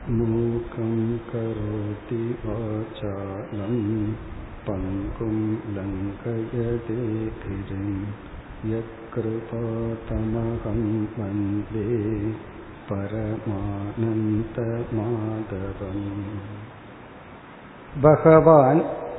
मूकं करोति वाचालं पङ्कुं लङ्कयते गिरिं यत्कृपातमहं वन्दे परमानन्तमाधवम् பகவான்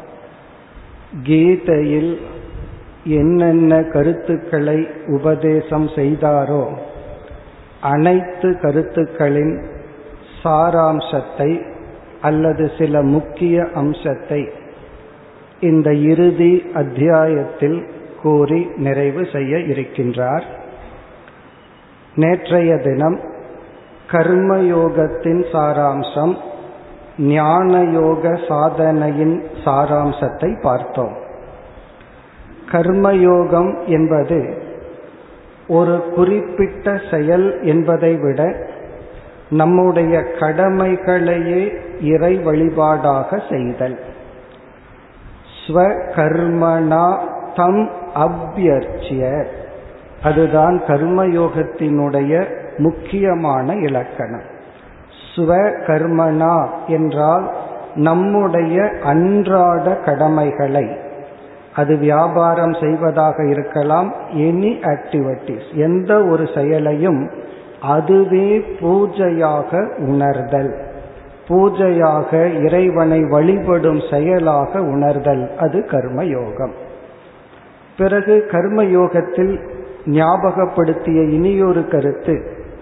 கீதையில் என்னென்ன கருத்துக்களை உபதேசம் செய்தாரோ அனைத்து கருத்துக்களின் சாராம்சத்தை அல்லது சில முக்கிய அம்சத்தை இந்த இறுதி அத்தியாயத்தில் கூறி நிறைவு செய்ய இருக்கின்றார் நேற்றைய தினம் கர்மயோகத்தின் சாராம்சம் ஞான யோக சாதனையின் சாராம்சத்தை பார்த்தோம் கர்மயோகம் என்பது ஒரு குறிப்பிட்ட செயல் என்பதை விட நம்முடைய கடமைகளையே இறை வழிபாடாக செய்தல் ஸ்வகர்மனா தம் அபியர்ச்சிய அதுதான் கர்மயோகத்தினுடைய முக்கியமான இலக்கணம் ஸ்வகர்மனா என்றால் நம்முடைய அன்றாட கடமைகளை அது வியாபாரம் செய்வதாக இருக்கலாம் எனி ஆக்டிவிட்டிஸ் எந்த ஒரு செயலையும் அதுவே பூஜையாக உணர்தல் பூஜையாக இறைவனை வழிபடும் செயலாக உணர்தல் அது கர்மயோகம் பிறகு கர்மயோகத்தில் ஞாபகப்படுத்திய இனியொரு கருத்து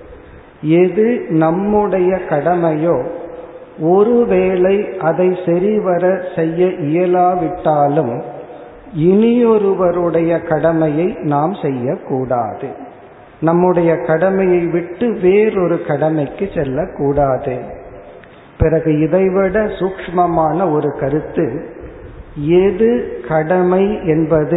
எது நம்முடைய கடமையோ ஒருவேளை அதை சரிவர செய்ய இயலாவிட்டாலும் இனியொருவருடைய கடமையை நாம் செய்யக்கூடாது நம்முடைய கடமையை விட்டு வேறொரு கடமைக்கு செல்லக்கூடாது பிறகு இதைவிட சூக்மமான ஒரு கருத்து எது கடமை என்பது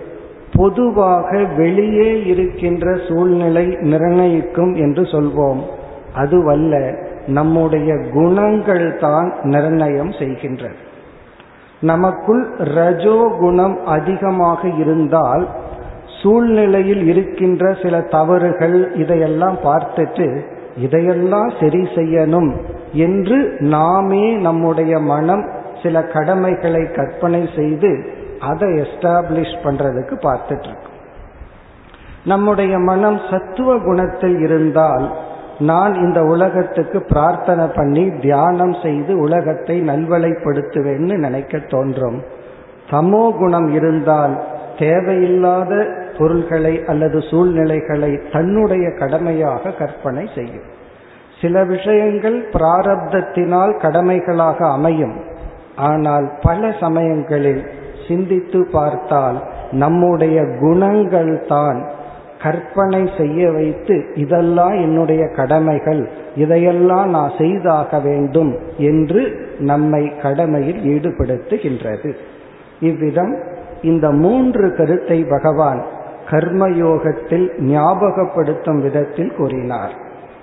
பொதுவாக வெளியே இருக்கின்ற சூழ்நிலை நிர்ணயிக்கும் என்று சொல்வோம் அதுவல்ல நம்முடைய குணங்கள் தான் நிர்ணயம் செய்கின்றது நமக்குள் ரஜோ குணம் அதிகமாக இருந்தால் சூழ்நிலையில் இருக்கின்ற சில தவறுகள் இதையெல்லாம் பார்த்துட்டு இதையெல்லாம் சரி செய்யணும் என்று நாமே நம்முடைய மனம் சில கடமைகளை கற்பனை செய்து அதை எஸ்டாப்ளிஷ் பண்றதுக்கு பார்த்துட்டு இருக்கோம் நம்முடைய மனம் சத்துவ குணத்தில் இருந்தால் நான் இந்த உலகத்துக்கு பிரார்த்தனை பண்ணி தியானம் செய்து உலகத்தை நல்வளைப்படுத்துவேன்னு நினைக்க தோன்றும் தமோ குணம் இருந்தால் தேவையில்லாத பொருள்களை அல்லது சூழ்நிலைகளை தன்னுடைய கடமையாக கற்பனை செய்யும் சில விஷயங்கள் பிராரப்தத்தினால் கடமைகளாக அமையும் ஆனால் பல சமயங்களில் சிந்தித்து பார்த்தால் நம்முடைய குணங்கள் தான் கற்பனை செய்ய வைத்து இதெல்லாம் என்னுடைய கடமைகள் இதையெல்லாம் நான் செய்தாக வேண்டும் என்று நம்மை கடமையில் ஈடுபடுத்துகின்றது இவ்விதம் இந்த மூன்று கருத்தை பகவான் கர்மயோகத்தில் ஞாபகப்படுத்தும் விதத்தில் கூறினார்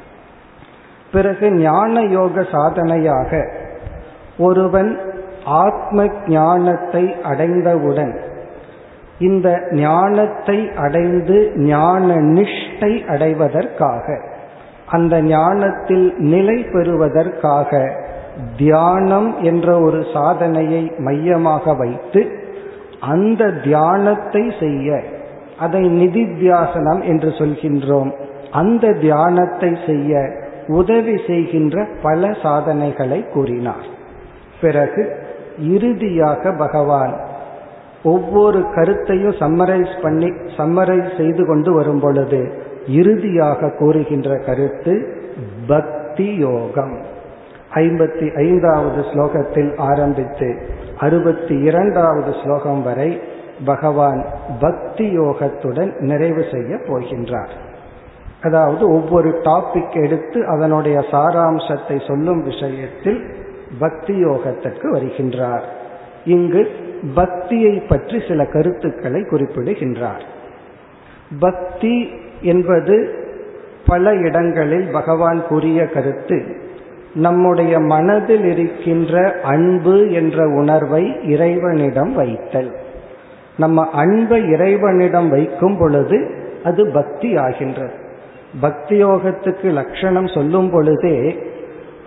பிறகு ஞான யோக சாதனையாக ஒருவன் ஆத்ம ஞானத்தை அடைந்தவுடன் இந்த ஞானத்தை அடைந்து ஞான நிஷ்டை அடைவதற்காக அந்த ஞானத்தில் நிலை பெறுவதற்காக தியானம் என்ற ஒரு சாதனையை மையமாக வைத்து அந்த தியானத்தை செய்ய அதை நிதித்தியாசனம் என்று சொல்கின்றோம் அந்த தியானத்தை செய்ய உதவி செய்கின்ற பல சாதனைகளை கூறினார் பிறகு இறுதியாக பகவான் ஒவ்வொரு கருத்தையும் சம்மரைஸ் பண்ணி சம்மரைஸ் செய்து கொண்டு வரும் பொழுது இறுதியாக கூறுகின்ற கருத்து பக்தி யோகம் ஐம்பத்தி ஐந்தாவது ஸ்லோகத்தில் ஆரம்பித்து அறுபத்தி இரண்டாவது ஸ்லோகம் வரை பகவான் பக்தி யோகத்துடன் நிறைவு செய்ய போகின்றார் அதாவது ஒவ்வொரு டாபிக் எடுத்து அதனுடைய சாராம்சத்தை சொல்லும் விஷயத்தில் பக்தி யோகத்திற்கு வருகின்றார் இங்கு பக்தியை பற்றி சில கருத்துக்களை குறிப்பிடுகின்றார் பக்தி என்பது பல இடங்களில் பகவான் கூறிய கருத்து நம்முடைய மனதில் இருக்கின்ற அன்பு என்ற உணர்வை இறைவனிடம் வைத்தல் நம்ம அன்பை இறைவனிடம் வைக்கும் பொழுது அது பக்தி ஆகின்றது பக்தி யோகத்துக்கு லட்சணம் சொல்லும் பொழுதே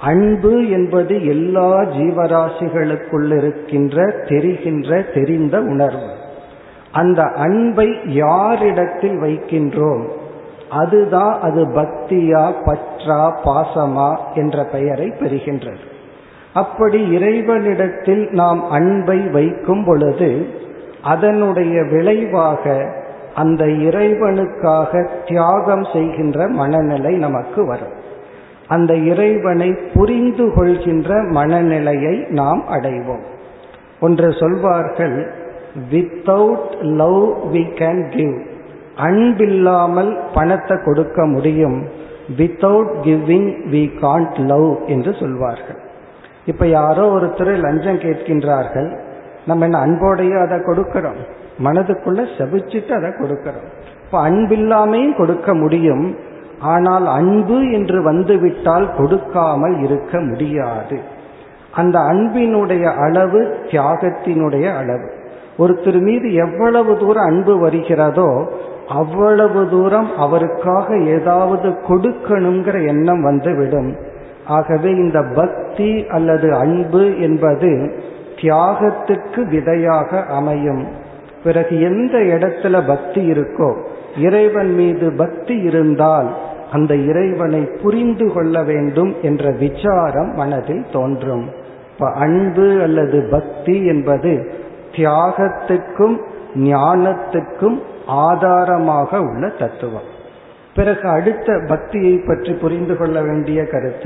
அன்பு என்பது எல்லா ஜீவராசிகளுக்குள் இருக்கின்ற தெரிகின்ற தெரிந்த உணர்வு அந்த அன்பை யாரிடத்தில் வைக்கின்றோம் அதுதான் அது பக்தியா பற்றா பாசமா என்ற பெயரை பெறுகின்றது அப்படி இறைவனிடத்தில் நாம் அன்பை வைக்கும் பொழுது அதனுடைய விளைவாக அந்த இறைவனுக்காக தியாகம் செய்கின்ற மனநிலை நமக்கு வரும் அந்த இறைவனை புரிந்து கொள்கின்ற மனநிலையை நாம் அடைவோம் ஒன்று சொல்வார்கள் without love we can give அன்பில்லாமல் பணத்தை கொடுக்க முடியும் without giving we can't love என்று சொல்வார்கள் இப்ப யாரோ ஒருத்தர் லஞ்சம் கேட்கின்றார்கள் நம்ம என்ன அன்போடையே அதை கொடுக்கிறோம் மனதுக்குள்ள செபிச்சுட்டு அதை கொடுக்கிறோம் இப்ப அன்பில்லாமையும் கொடுக்க முடியும் ஆனால் அன்பு என்று வந்துவிட்டால் கொடுக்காமல் இருக்க முடியாது அந்த அன்பினுடைய அளவு தியாகத்தினுடைய அளவு ஒருத்தர் மீது எவ்வளவு தூரம் அன்பு வருகிறதோ அவ்வளவு தூரம் அவருக்காக ஏதாவது கொடுக்கணுங்கிற எண்ணம் வந்துவிடும் ஆகவே இந்த பக்தி அல்லது அன்பு என்பது தியாகத்துக்கு விதையாக அமையும் பிறகு எந்த இடத்துல பக்தி இருக்கோ இறைவன் மீது பக்தி இருந்தால் அந்த இறைவனை புரிந்து கொள்ள வேண்டும் என்ற விசாரம் மனதில் தோன்றும் இப்ப அன்பு அல்லது பக்தி என்பது தியாகத்துக்கும் ஞானத்துக்கும் ஆதாரமாக உள்ள தத்துவம் பிறகு அடுத்த பக்தியை பற்றி புரிந்து கொள்ள வேண்டிய கருத்து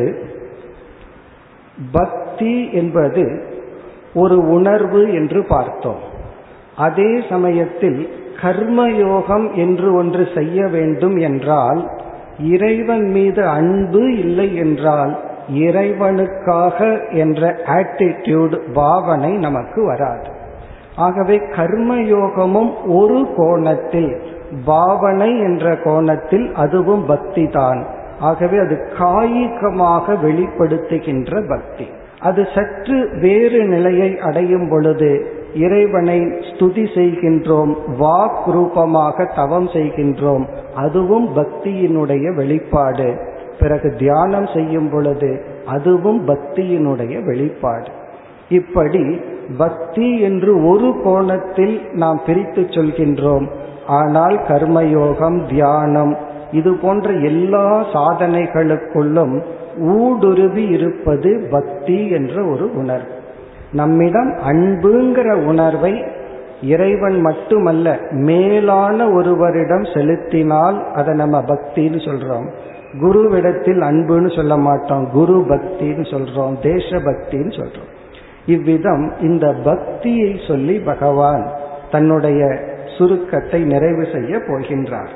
பக்தி என்பது ஒரு உணர்வு என்று பார்த்தோம் அதே சமயத்தில் கர்மயோகம் என்று ஒன்று செய்ய வேண்டும் என்றால் இறைவன் மீது அன்பு இல்லை என்றால் இறைவனுக்காக என்ற ஆட்டிடியூட் பாவனை நமக்கு வராது ஆகவே கர்மயோகமும் ஒரு கோணத்தில் பாவனை என்ற கோணத்தில் அதுவும் பக்தி தான் ஆகவே அது காயிகமாக வெளிப்படுத்துகின்ற பக்தி அது சற்று வேறு நிலையை அடையும் பொழுது இறைவனை ஸ்துதி செய்கின்றோம் வாக் ரூபமாக தவம் செய்கின்றோம் அதுவும் பக்தியினுடைய வெளிப்பாடு பிறகு தியானம் செய்யும் பொழுது அதுவும் பக்தியினுடைய வெளிப்பாடு இப்படி பக்தி என்று ஒரு கோணத்தில் நாம் பிரித்து சொல்கின்றோம் ஆனால் கர்மயோகம் தியானம் இது போன்ற எல்லா சாதனைகளுக்குள்ளும் ஊடுருவி இருப்பது பக்தி என்ற ஒரு உணர்வு நம்மிடம் அன்புங்கிற உணர்வை இறைவன் மட்டுமல்ல மேலான ஒருவரிடம் செலுத்தினால் அதை நம்ம பக்தின்னு சொல்றோம் குருவிடத்தில் அன்புன்னு சொல்ல மாட்டோம் குரு பக்தின்னு சொல்றோம் தேச பக்தின்னு சொல்றோம் இவ்விதம் இந்த பக்தியை சொல்லி பகவான் தன்னுடைய சுருக்கத்தை நிறைவு செய்ய போகின்றார்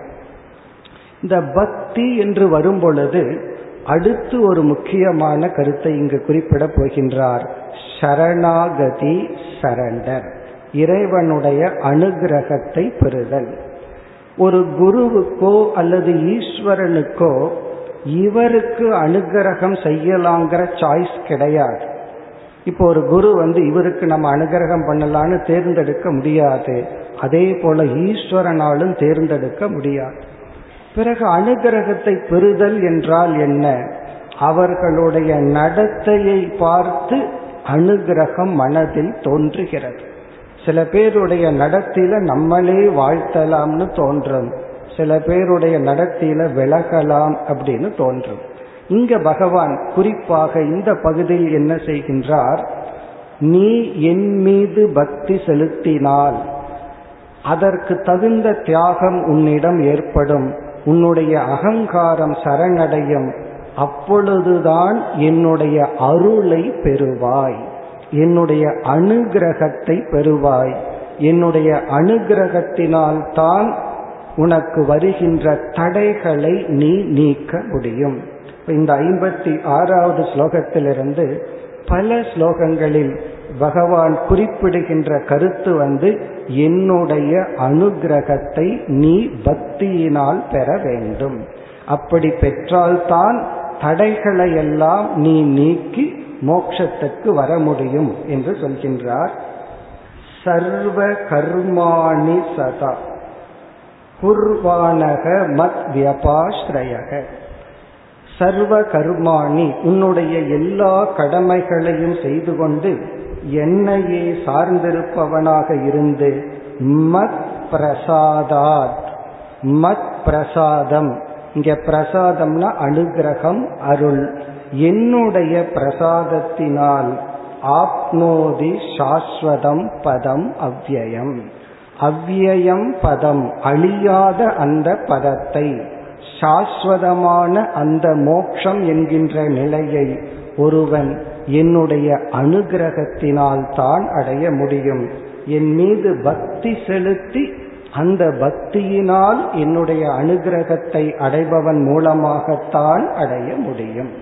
இந்த பக்தி என்று வரும் பொழுது அடுத்து ஒரு முக்கியமான கருத்தை இங்கு குறிப்பிட போகின்றார் சரணாகதி சரண்டர் இறைவனுடைய அனுகிரகத்தை பெறுதல் ஒரு குருவுக்கோ அல்லது ஈஸ்வரனுக்கோ இவருக்கு அனுகிரகம் செய்யலாங்கிற சாய்ஸ் கிடையாது இப்போ ஒரு குரு வந்து இவருக்கு நம்ம அனுகிரகம் பண்ணலான்னு தேர்ந்தெடுக்க முடியாது அதே போல ஈஸ்வரனாலும் தேர்ந்தெடுக்க முடியாது பிறகு அனுகிரகத்தை பெறுதல் என்றால் என்ன அவர்களுடைய நடத்தையை பார்த்து அனுகிரகம் மனதில் தோன்றுகிறது சில பேருடைய நடத்தில நம்மளே வாழ்த்தலாம்னு தோன்றும் சில பேருடைய நடத்தில விலகலாம் அப்படின்னு தோன்றும் இங்க பகவான் குறிப்பாக இந்த பகுதியில் என்ன செய்கின்றார் நீ என் மீது பக்தி செலுத்தினால் அதற்கு தகுந்த தியாகம் உன்னிடம் ஏற்படும் உன்னுடைய அகங்காரம் சரணடையும் அப்பொழுதுதான் என்னுடைய அருளை பெறுவாய் என்னுடைய அனுகிரகத்தை பெறுவாய் என்னுடைய அனுகிரகத்தினால் தான் உனக்கு வருகின்ற தடைகளை நீ நீக்க முடியும் இந்த ஐம்பத்தி ஆறாவது ஸ்லோகத்திலிருந்து பல ஸ்லோகங்களில் பகவான் குறிப்பிடுகின்ற கருத்து வந்து என்னுடைய அனுகிரகத்தை நீ பக்தியினால் பெற வேண்டும் அப்படி பெற்றால்தான் தடைகளை எல்லாம் நீ நீக்கி மோட்சத்துக்கு வர முடியும் என்று சொல்கின்றார் சர்வ கர்மாணி சதா குர்வானக மத் வியபாஸ்ரயக சர்வ கர்மாணி உன்னுடைய எல்லா கடமைகளையும் செய்து கொண்டு என்னையே சார்ந்திருப்பவனாக இருந்து மத் பிரசாதாத் மத் பிரசாதம் இங்க பிரசாதம்னா அனுகிரகம் அருள் என்னுடைய பிரசாதத்தினால் ஆப்னோதி சாஸ்வதம் பதம் அவ்யயம் அவ்யயம் பதம் அழியாத அந்த பதத்தை சாஸ்வதமான அந்த மோக்ஷம் என்கின்ற நிலையை ஒருவன் என்னுடைய அனுகிரகத்தினால் தான் அடைய முடியும் என் மீது பக்தி செலுத்தி அந்த பக்தியினால் என்னுடைய அனுகிரகத்தை அடைபவன் மூலமாகத்தான் அடைய முடியும்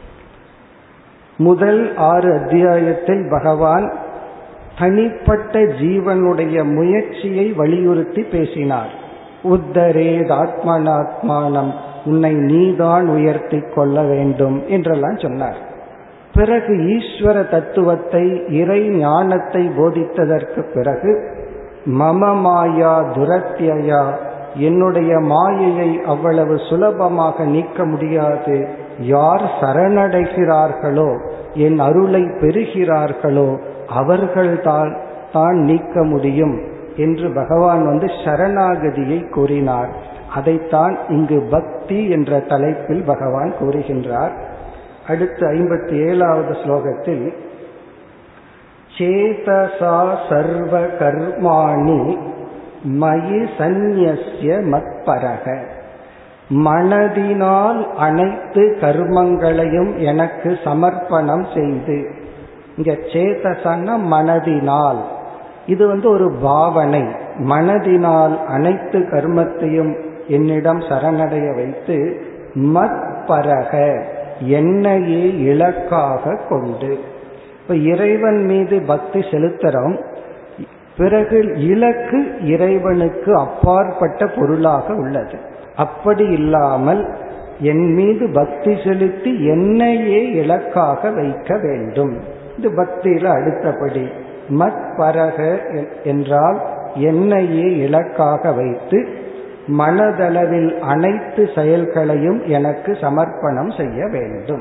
முதல் ஆறு அத்தியாயத்தில் பகவான் தனிப்பட்ட ஜீவனுடைய முயற்சியை வலியுறுத்தி பேசினார் உத்தரேத் ஆத்மனாத்மானம் உன்னை நீதான் உயர்த்தி கொள்ள வேண்டும் என்றெல்லாம் சொன்னார் பிறகு ஈஸ்வர தத்துவத்தை இறை ஞானத்தை போதித்ததற்கு பிறகு மம மாயா துரத்தியா என்னுடைய மாயையை அவ்வளவு சுலபமாக நீக்க முடியாது யார் சரணடைகிறார்களோ என் அருளை பெறுகிறார்களோ அவர்கள்தான் தான் நீக்க முடியும் என்று பகவான் வந்து சரணாகதியை கூறினார் அதைத்தான் இங்கு பக்தி என்ற தலைப்பில் பகவான் கூறுகின்றார் அடுத்து ஐம்பத்தி ஏழாவது ஸ்லோகத்தில் சேதசா சர்வ கர்மாணி மயி சந்நிய மத்பரக மனதினால் அனைத்து கர்மங்களையும் எனக்கு சமர்ப்பணம் செய்து இங்க சேதசன்னா மனதினால் இது வந்து ஒரு பாவனை மனதினால் அனைத்து கர்மத்தையும் என்னிடம் சரணடைய வைத்து மத்பரக என்னையே இலக்காக கொண்டு இப்ப இறைவன் மீது பக்தி செலுத்துறோம் பிறகு இலக்கு இறைவனுக்கு அப்பாற்பட்ட பொருளாக உள்ளது அப்படி இல்லாமல் என் மீது பக்தி செலுத்தி என்னையே இலக்காக வைக்க வேண்டும் இது பக்தியில அடுத்தபடி மத் பரக என்றால் என்னையே இலக்காக வைத்து மனதளவில் அனைத்து செயல்களையும் எனக்கு சமர்ப்பணம் செய்ய வேண்டும்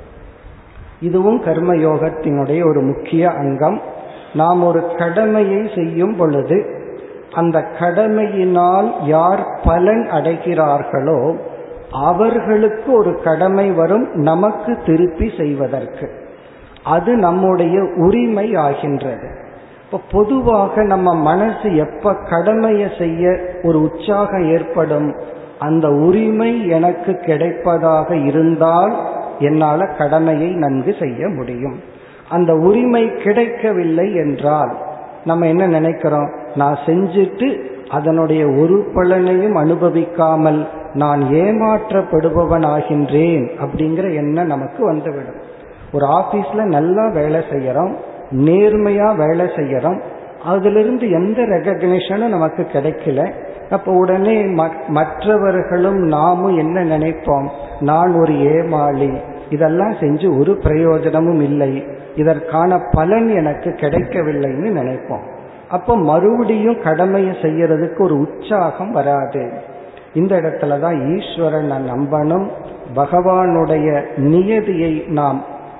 இதுவும் கர்மயோகத்தினுடைய ஒரு முக்கிய அங்கம் நாம் ஒரு கடமையை செய்யும் பொழுது அந்த கடமையினால் யார் பலன் அடைகிறார்களோ அவர்களுக்கு ஒரு கடமை வரும் நமக்கு திருப்பி செய்வதற்கு அது நம்முடைய உரிமை ஆகின்றது இப்போ பொதுவாக நம்ம மனசு எப்ப கடமையை செய்ய ஒரு உற்சாகம் ஏற்படும் அந்த உரிமை எனக்கு கிடைப்பதாக இருந்தால் என்னால் கடமையை நன்கு செய்ய முடியும் அந்த உரிமை கிடைக்கவில்லை என்றால் நம்ம என்ன நினைக்கிறோம் நான் செஞ்சுட்டு அதனுடைய ஒரு பலனையும் அனுபவிக்காமல் நான் ஏமாற்றப்படுபவன் ஆகின்றேன் அப்படிங்கிற எண்ணம் நமக்கு வந்துவிடும் ஒரு ஆபீஸ்ல நல்லா வேலை செய்யறோம் நேர்மையா வேலை செய்யறோம் அதிலிருந்து எந்த ரெகக்னிஷனும் நமக்கு கிடைக்கல அப்ப உடனே மற்றவர்களும் நாமும் என்ன நினைப்போம் நான் ஒரு ஏமாளி இதெல்லாம் செஞ்சு ஒரு பிரயோஜனமும் இல்லை இதற்கான பலன் எனக்கு கிடைக்கவில்லைன்னு நினைப்போம் அப்ப மறுபடியும் கடமையை செய்யறதுக்கு ஒரு உற்சாகம் வராது இந்த இடத்துல தான் ஈஸ்வரனை நம்பணும் பகவானுடைய நியதியை நாம்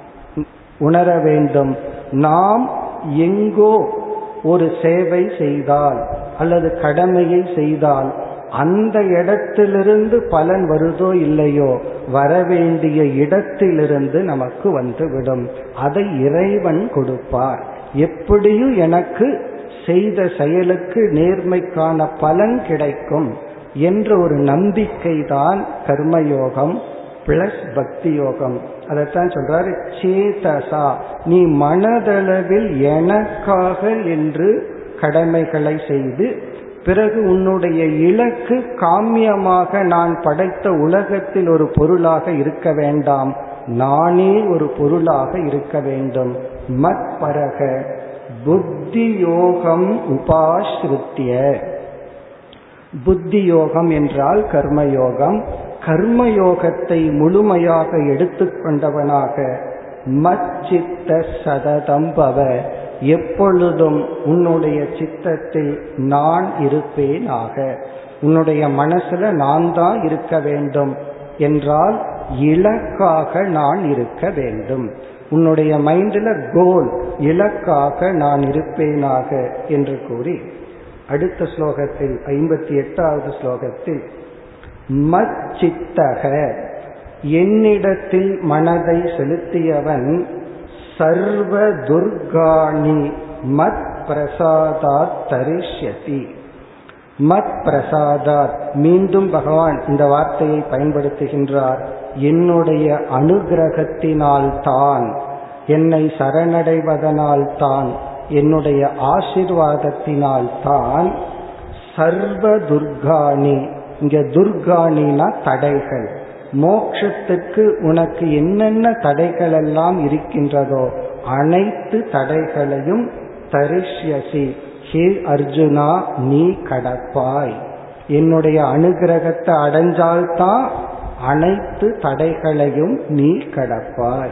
உணர வேண்டும் நாம் எங்கோ ஒரு சேவை செய்தால் அல்லது கடமையை செய்தால் அந்த இடத்திலிருந்து பலன் வருதோ இல்லையோ வரவேண்டிய இடத்திலிருந்து நமக்கு வந்துவிடும் அதை இறைவன் கொடுப்பார் எப்படியும் எனக்கு செய்த செயலுக்கு நேர்மைக்கான பலன் கிடைக்கும் என்ற ஒரு நம்பிக்கை தான் கர்மயோகம் பிளஸ் பக்தி யோகம் அதைத்தான் சொல்றாரு சேதசா நீ மனதளவில் எனக்காக என்று கடமைகளை செய்து பிறகு உன்னுடைய இலக்கு காமியமாக நான் படைத்த உலகத்தில் ஒரு பொருளாக இருக்க வேண்டாம் நானே ஒரு பொருளாக இருக்க வேண்டும் மத் பரக புத்தி யோகம் உபாஸ்ருத்திய புத்தி யோகம் என்றால் கர்மயோகம் கர்மயோகத்தை முழுமையாக எடுத்துக்கொண்டவனாக மச்சித்த சததம் பவ எப்பொழுதும் உன்னுடைய சித்தத்தில் நான் இருப்பேன் ஆக உன்னுடைய மனசுல நான் தான் இருக்க வேண்டும் என்றால் இலக்காக நான் இருக்க வேண்டும் உன்னுடைய மைண்டில் கோல் இலக்காக நான் இருப்பேனாக என்று கூறி அடுத்த ஸ்லோகத்தில் ஐம்பத்தி எட்டாவது ஸ்லோகத்தில் மச்சித்தக என்னிடத்தில் மனதை செலுத்தியவன் சர்வ துர்காணி மத் பிரசாதாத் தரிஷ்யதி மத் பிரசாதாத் மீண்டும் பகவான் இந்த வார்த்தையை பயன்படுத்துகின்றார் என்னுடைய அனுகிரகத்தினால் தான் என்னை சரணடைவதனால் தான் என்னுடைய ஆசிர்வாதத்தினால் தான் சர்வ துர்காணி இங்க துர்காணினா தடைகள் மோக்ஷத்துக்கு உனக்கு என்னென்ன தடைகள் எல்லாம் இருக்கின்றதோ அனைத்து தடைகளையும் தரிஷ்யசி ஹே அர்ஜுனா நீ கடப்பாய் என்னுடைய அனுகிரகத்தை அடைஞ்சால்தான் அனைத்து தடைகளையும் நீ கடப்பாய்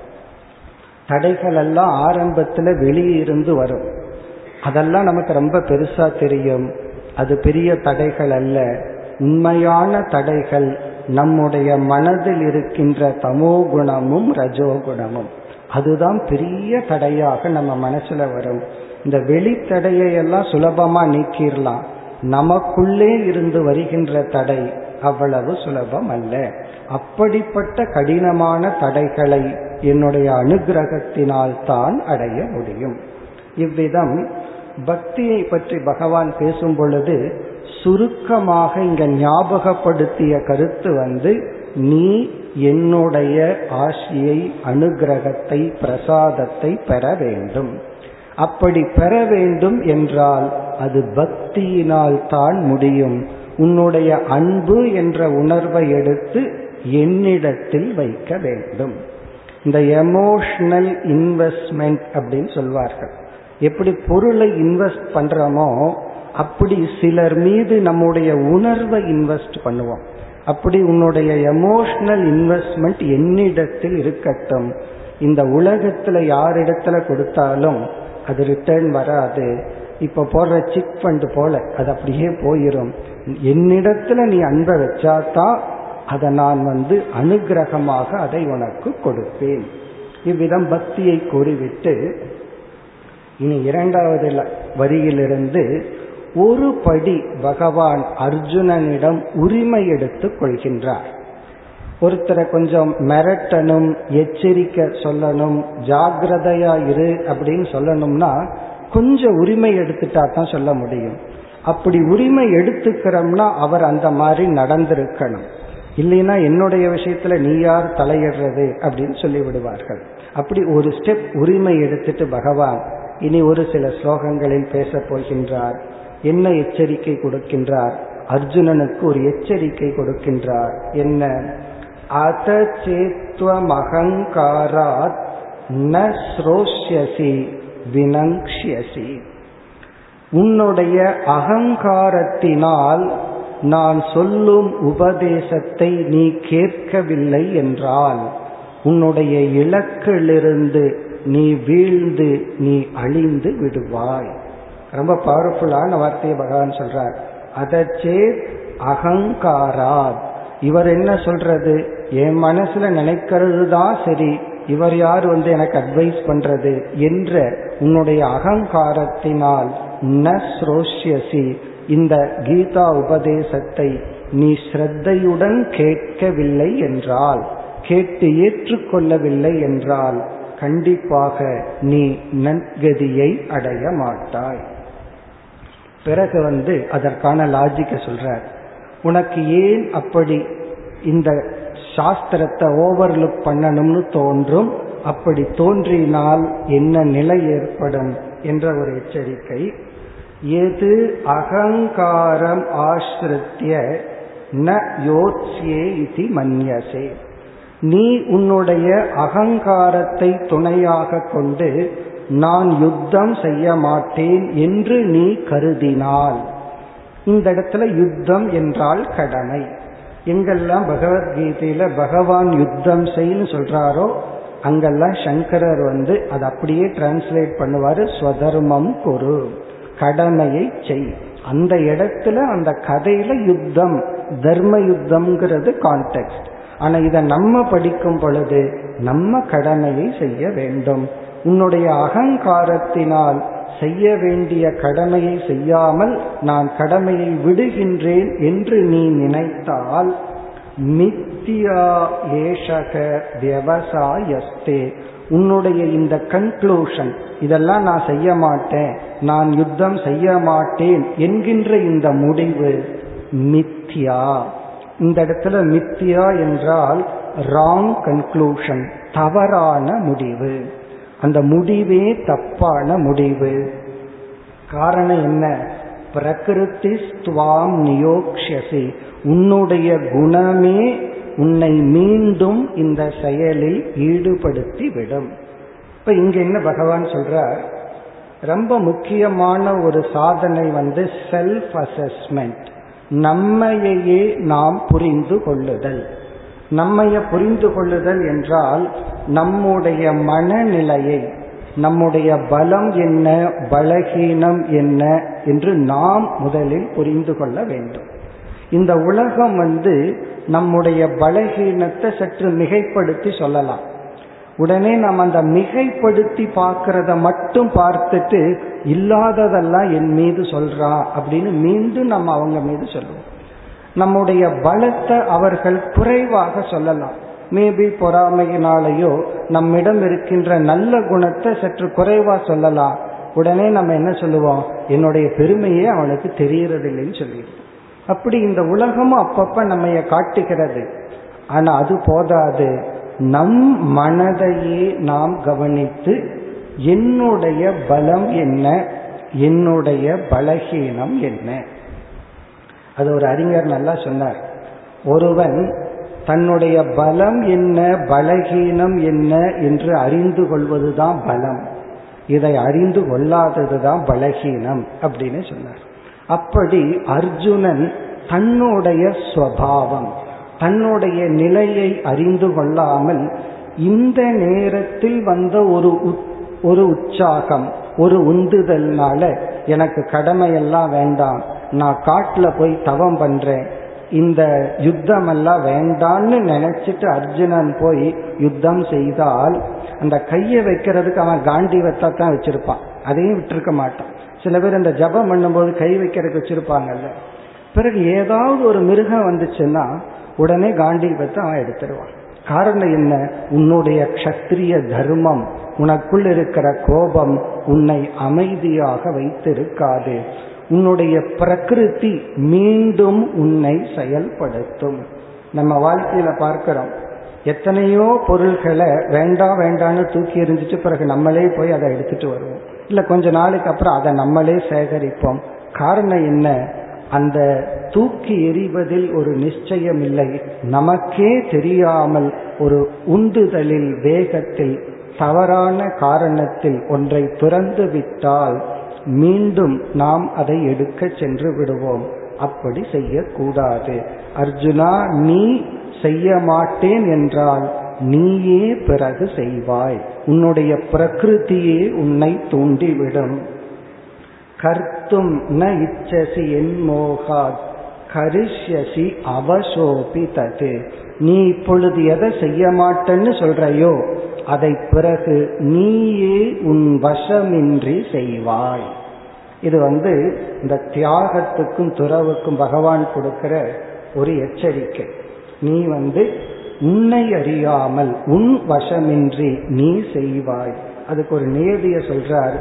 தடைகள் எல்லாம் ஆரம்பத்துல வெளியிருந்து வரும் அதெல்லாம் நமக்கு ரொம்ப பெருசா தெரியும் அது பெரிய தடைகள் அல்ல உண்மையான தடைகள் நம்முடைய மனதில் இருக்கின்ற தமோ குணமும் ரஜோகுணமும் அதுதான் பெரிய தடையாக நம்ம மனசுல வரும் இந்த வெளித்தடையை எல்லாம் சுலபமா நீக்கிடலாம் நமக்குள்ளே இருந்து வருகின்ற தடை அவ்வளவு சுலபம் அல்ல அப்படிப்பட்ட கடினமான தடைகளை என்னுடைய அனுகிரகத்தினால் தான் அடைய முடியும் இவ்விதம் பக்தியை பற்றி பகவான் பேசும் பொழுது சுருக்கமாக இங்க ஞாபகப்படுத்திய கருத்து வந்து நீ என்னுடைய ஆசியை அனுகிரகத்தை பிரசாதத்தை பெற வேண்டும் அப்படி பெற வேண்டும் என்றால் அது பக்தியினால் தான் முடியும் உன்னுடைய அன்பு என்ற உணர்வை எடுத்து என்னிடத்தில் வைக்க வேண்டும் இந்த எமோஷனல் இன்வெஸ்ட்மெண்ட் அப்படின்னு சொல்வார்கள் எப்படி பொருளை இன்வெஸ்ட் பண்றோமோ அப்படி சிலர் மீது நம்முடைய உணர்வை இன்வெஸ்ட் பண்ணுவோம் அப்படி உன்னுடைய எமோஷனல் இன்வெஸ்ட்மெண்ட் என்னிடத்தில் இருக்கட்டும் இந்த உலகத்துல யாரிடத்துல கொடுத்தாலும் அது ரிட்டர்ன் வராது இப்ப போடுற சிக் ஃபண்ட் போல அது அப்படியே போயிரும் என்னிடத்துல நீ அன்பை வச்சாதான் அதை நான் வந்து அனுகிரகமாக அதை உனக்கு கொடுப்பேன் இவ்விதம் பக்தியை கூறிவிட்டு இனி இரண்டாவது வரியிலிருந்து ஒரு படி பகவான் அர்ஜுனனிடம் உரிமை எடுத்துக் கொள்கின்றார் ஒருத்தரை கொஞ்சம் மிரட்டணும் எச்சரிக்கை சொல்லணும் ஜாகிரதையா இரு அப்படின்னு சொல்லணும்னா கொஞ்சம் உரிமை எடுத்துட்டா தான் சொல்ல முடியும் அப்படி உரிமை எடுத்துக்கிறோம்னா அவர் அந்த மாதிரி நடந்திருக்கணும் இல்லைன்னா என்னுடைய விஷயத்துல நீ யார் தலையிடுறது அப்படின்னு சொல்லி விடுவார்கள் அப்படி ஒரு ஸ்டெப் உரிமை எடுத்துட்டு பகவான் இனி ஒரு சில ஸ்லோகங்களில் பேச போகின்றார் என்ன எச்சரிக்கை கொடுக்கின்றார் அர்ஜுனனுக்கு ஒரு எச்சரிக்கை கொடுக்கின்றார் என்ன அத சேத்வம் அகங்காராத் ந ஸ்ரோஷ்யசி வினங்ஷ்யசி உன்னுடைய அகங்காரத்தினால் நான் சொல்லும் உபதேசத்தை நீ கேட்கவில்லை என்றால் உன்னுடைய இலக்கிலிருந்து நீ வீழ்ந்து நீ அழிந்து விடுவாய் ரொம்ப பவர்ஃபுல்லான வார்த்தையை பகவான் சொல்றார் அதச்சே அகங்காராத் இவர் என்ன சொல்றது என் மனசுல நினைக்கிறது தான் சரி இவர் யார் வந்து எனக்கு அட்வைஸ் பண்றது என்ற உன்னுடைய அகங்காரத்தினால் ந ஸ்ரோஷ்யசி இந்த கீதா உபதேசத்தை நீ ஸ்ரத்தையுடன் கேட்கவில்லை என்றால் கேட்டு ஏற்றுக்கொள்ளவில்லை என்றால் கண்டிப்பாக நீ நன்கதியை அடைய மாட்டாய் பிறகு வந்து அதற்கான லாஜிக்க சொல்றார் உனக்கு ஏன் அப்படி இந்த சாஸ்திரத்தை ஓவர்லுக் பண்ணணும்னு தோன்றும் அப்படி தோன்றினால் என்ன நிலை ஏற்படும் என்ற ஒரு எச்சரிக்கை எது அகங்காரம் ஆசிரித்திய ந யோத்யே இது மன்யசே நீ உன்னுடைய அகங்காரத்தை துணையாக கொண்டு நான் யுத்தம் செய்ய மாட்டேன் என்று நீ கருதினால் இந்த இடத்துல யுத்தம் என்றால் கடமை எங்கெல்லாம் பகவத்கீதையில பகவான் யுத்தம் செய்யு சொல்றாரோ அங்கெல்லாம் சங்கரர் வந்து அதை அப்படியே டிரான்ஸ்லேட் பண்ணுவாரு ஸ்வதர்மம் குரு கடமையை செய் அந்த இடத்துல அந்த கதையில யுத்தம் தர்ம யுத்தம்ங்கிறது கான்டெக்ட் ஆனா இதை நம்ம படிக்கும் பொழுது நம்ம கடமையை செய்ய வேண்டும் உன்னுடைய அகங்காரத்தினால் செய்ய வேண்டிய கடமையை செய்யாமல் நான் கடமையை விடுகின்றேன் என்று நீ நினைத்தால் மித்தியா ஏஷக விவசாயஸ்தே உன்னுடைய இந்த கன்க்ளூஷன் இதெல்லாம் நான் செய்ய மாட்டேன் நான் யுத்தம் செய்ய மாட்டேன் என்கின்ற இந்த முடிவு மித்தியா இந்த இடத்துல மித்தியா என்றால் ராங் கன்க்ளூஷன் தவறான முடிவு அந்த முடிவே தப்பான முடிவு காரணம் என்ன பிரகிருதி ஸ்துவாம் நியோக்ஷசி உன்னுடைய குணமே உன்னை மீண்டும் இந்த செயலில் ஈடுபடுத்தி விடும் இப்ப இங்க என்ன பகவான் சொல்றார் ரொம்ப முக்கியமான ஒரு சாதனை வந்து செல்ஃப் அசஸ்மெண்ட் நம்மையே நாம் புரிந்து கொள்ளுதல் நம்மைய புரிந்து கொள்ளுதல் என்றால் நம்முடைய மனநிலையை நம்முடைய பலம் என்ன பலகீனம் என்ன என்று நாம் முதலில் புரிந்து கொள்ள வேண்டும் இந்த உலகம் வந்து நம்முடைய பலகீனத்தை சற்று மிகைப்படுத்தி சொல்லலாம் உடனே நம்ம அந்த மிகைப்படுத்தி பார்க்கறத மட்டும் பார்த்துட்டு இல்லாததெல்லாம் என் மீது சொல்றா அப்படின்னு மீண்டும் நம்ம அவங்க மீது சொல்லுவோம் நம்முடைய பலத்தை அவர்கள் குறைவாக சொல்லலாம் மேபி பொறாமையினாலேயோ நம்மிடம் இருக்கின்ற நல்ல குணத்தை சற்று குறைவா சொல்லலாம் உடனே நம்ம என்ன சொல்லுவோம் என்னுடைய பெருமையே அவனுக்கு தெரியறதில்லைன்னு சொல்லிடுவோம் அப்படி இந்த உலகமும் அப்பப்ப நம்ம காட்டுகிறது ஆனா அது போதாது நம் மனதையே நாம் கவனித்து என்னுடைய பலம் என்ன என்னுடைய பலகீனம் என்ன அது ஒரு அறிஞர் நல்லா சொன்னார் ஒருவன் தன்னுடைய பலம் என்ன பலகீனம் என்ன என்று அறிந்து கொள்வதுதான் பலம் இதை அறிந்து கொள்ளாததுதான் பலகீனம் அப்படின்னு சொன்னார் அப்படி அர்ஜுனன் தன்னுடைய ஸ்வபாவம் தன்னுடைய நிலையை அறிந்து கொள்ளாமல் இந்த நேரத்தில் வந்த ஒரு ஒரு உற்சாகம் ஒரு உந்துதல்னால எனக்கு கடமையெல்லாம் வேண்டாம் நான் காட்டுல போய் தவம் பண்றேன் இந்த யுத்தம் எல்லாம் வேண்டான்னு நினைச்சிட்டு அர்ஜுனன் போய் யுத்தம் செய்தால் அந்த கையை வைக்கிறதுக்கு அவன் காண்டிவத்தை தான் வச்சிருப்பான் அதையும் விட்டுருக்க மாட்டான் சில பேர் இந்த ஜபம் பண்ணும்போது கை வைக்கிறதுக்கு வச்சிருப்பாங்கல்ல பிறகு ஏதாவது ஒரு மிருகம் வந்துச்சுன்னா உடனே காண்டீபத்தை அவன் எடுத்துருவான் காரணம் என்ன உன்னுடைய க்ஷத்ரிய தர்மம் உனக்குள் இருக்கிற கோபம் உன்னை அமைதியாக வைத்திருக்காது உன்னுடைய பிரகிருதி மீண்டும் உன்னை செயல்படுத்தும் நம்ம வாழ்க்கையில பார்க்கிறோம் எத்தனையோ பொருள்களை வேண்டாம் வேண்டான்னு தூக்கி எறிஞ்சிட்டு பிறகு நம்மளே போய் அதை எடுத்துட்டு வருவோம் இல்ல கொஞ்ச நாளைக்கு அப்புறம் அதை நம்மளே சேகரிப்போம் காரணம் என்ன அந்த தூக்கி எறிவதில் ஒரு நிச்சயம் இல்லை நமக்கே தெரியாமல் ஒரு உந்துதலில் வேகத்தில் தவறான காரணத்தில் ஒன்றை துறந்து விட்டால் மீண்டும் நாம் அதை எடுக்க சென்று விடுவோம் அப்படி செய்யக்கூடாது அர்ஜுனா நீ செய்ய மாட்டேன் என்றால் நீயே பிறகு செய்வாய் உன்னுடைய பிரகிருதியே உன்னை தூண்டிவிடும் கர்த்தும் ந இச்சசி என் மோகாத் கரிஷ்யசி அவசோபி தது நீ இப்பொழுது எதை செய்ய மாட்டேன்னு சொல்றையோ அதை பிறகு நீயே உன் வசமின்றி செய்வாய் இது வந்து இந்த தியாகத்துக்கும் துறவுக்கும் பகவான் கொடுக்கிற ஒரு எச்சரிக்கை நீ வந்து உன்னை அறியாமல் உன் வசமின்றி நீ செய்வாய் அதுக்கு ஒரு நேதிய சொல்றார்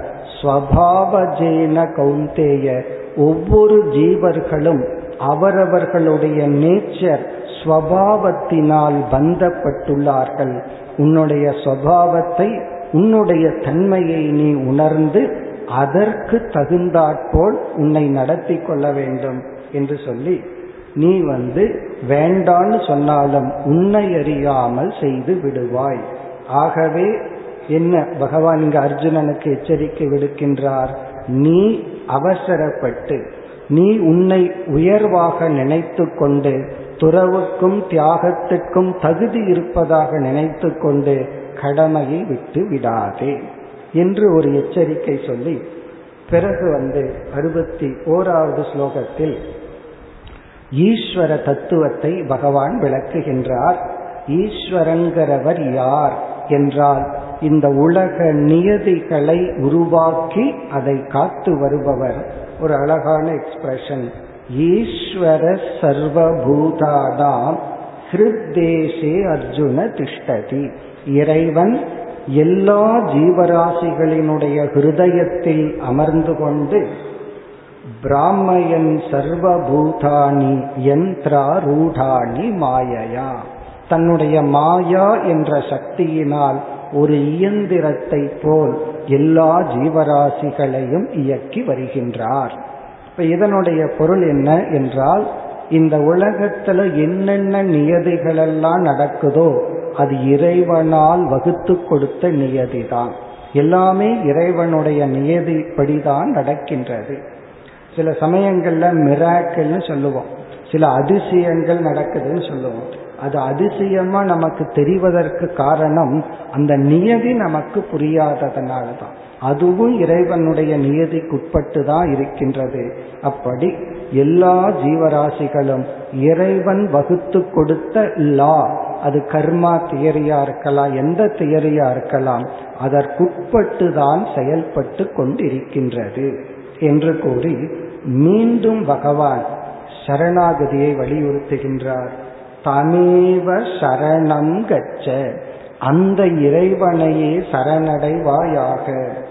ஸ்வபாவஜேன கௌந்தேய ஒவ்வொரு ஜீவர்களும் அவரவர்களுடைய நேச்சர் ஸ்வபாவத்தினால் பந்தப்பட்டுள்ளார்கள் உன்னுடைய ஸ்வபாவத்தை உன்னுடைய தன்மையை நீ உணர்ந்து அதற்கு தகுந்தாற்போல் உன்னை நடத்தி கொள்ள வேண்டும் என்று சொல்லி நீ வந்து வேண்டான்னு சொன்னாலும் உன்னை அறியாமல் செய்து விடுவாய் ஆகவே என்ன பகவான் இங்க அர்ஜுனனுக்கு எச்சரிக்கை விடுக்கின்றார் நீ அவசரப்பட்டு நீ உன்னை உயர்வாக நினைத்து கொண்டு துறவுக்கும் தியாகத்துக்கும் தகுதி இருப்பதாக நினைத்து கொண்டு கடமையை விட்டு விடாதே என்று ஒரு எச்சரிக்கை சொல்லி பிறகு வந்து அறுபத்தி ஓராவது ஸ்லோகத்தில் ஈஸ்வர தத்துவத்தை பகவான் விளக்குகின்றார் ஈஸ்வரங்கிறவர் யார் என்றால் இந்த உலக நியதிகளை உருவாக்கி அதை காத்து வருபவர் ஒரு அழகான எக்ஸ்பிரஷன் ஈஸ்வர சர்வபூதானாம் ஹிருத்தேசே அர்ஜுன திஷ்டதி இறைவன் எல்லா ஜீவராசிகளினுடைய ஹிருதயத்தில் அமர்ந்து கொண்டு பிராமயன் சர்வபூதானி யந்திராரூடாணி மாயையா தன்னுடைய மாயா என்ற சக்தியினால் ஒரு இயந்திரத்தை போல் எல்லா ஜீவராசிகளையும் இயக்கி வருகின்றார் இப்ப இதனுடைய பொருள் என்ன என்றால் இந்த உலகத்துல என்னென்ன நியதிகளெல்லாம் நடக்குதோ அது இறைவனால் வகுத்து கொடுத்த நியதிதான் எல்லாமே இறைவனுடைய நியதிப்படிதான் நடக்கின்றது சில சமயங்கள்ல மிராக்கள்னு சொல்லுவோம் சில அதிசயங்கள் நடக்குதுன்னு சொல்லுவோம் அது அதிசயமா நமக்கு தெரிவதற்கு காரணம் அந்த நியதி நமக்கு புரியாததுனால தான் அதுவும் இறைவனுடைய நியதிக்குட்பட்டு தான் இருக்கின்றது அப்படி எல்லா ஜீவராசிகளும் இறைவன் வகுத்து கொடுத்த லா அது கர்மா தியரியா இருக்கலாம் எந்த தியரியா இருக்கலாம் அதற்குட்பட்டு தான் செயல்பட்டு கொண்டிருக்கின்றது என்று கூறி மீண்டும் பகவான் சரணாகதியை வலியுறுத்துகின்றார் தமேவ சரணம் கச்ச அந்த இறைவனையே சரணடைவாயாக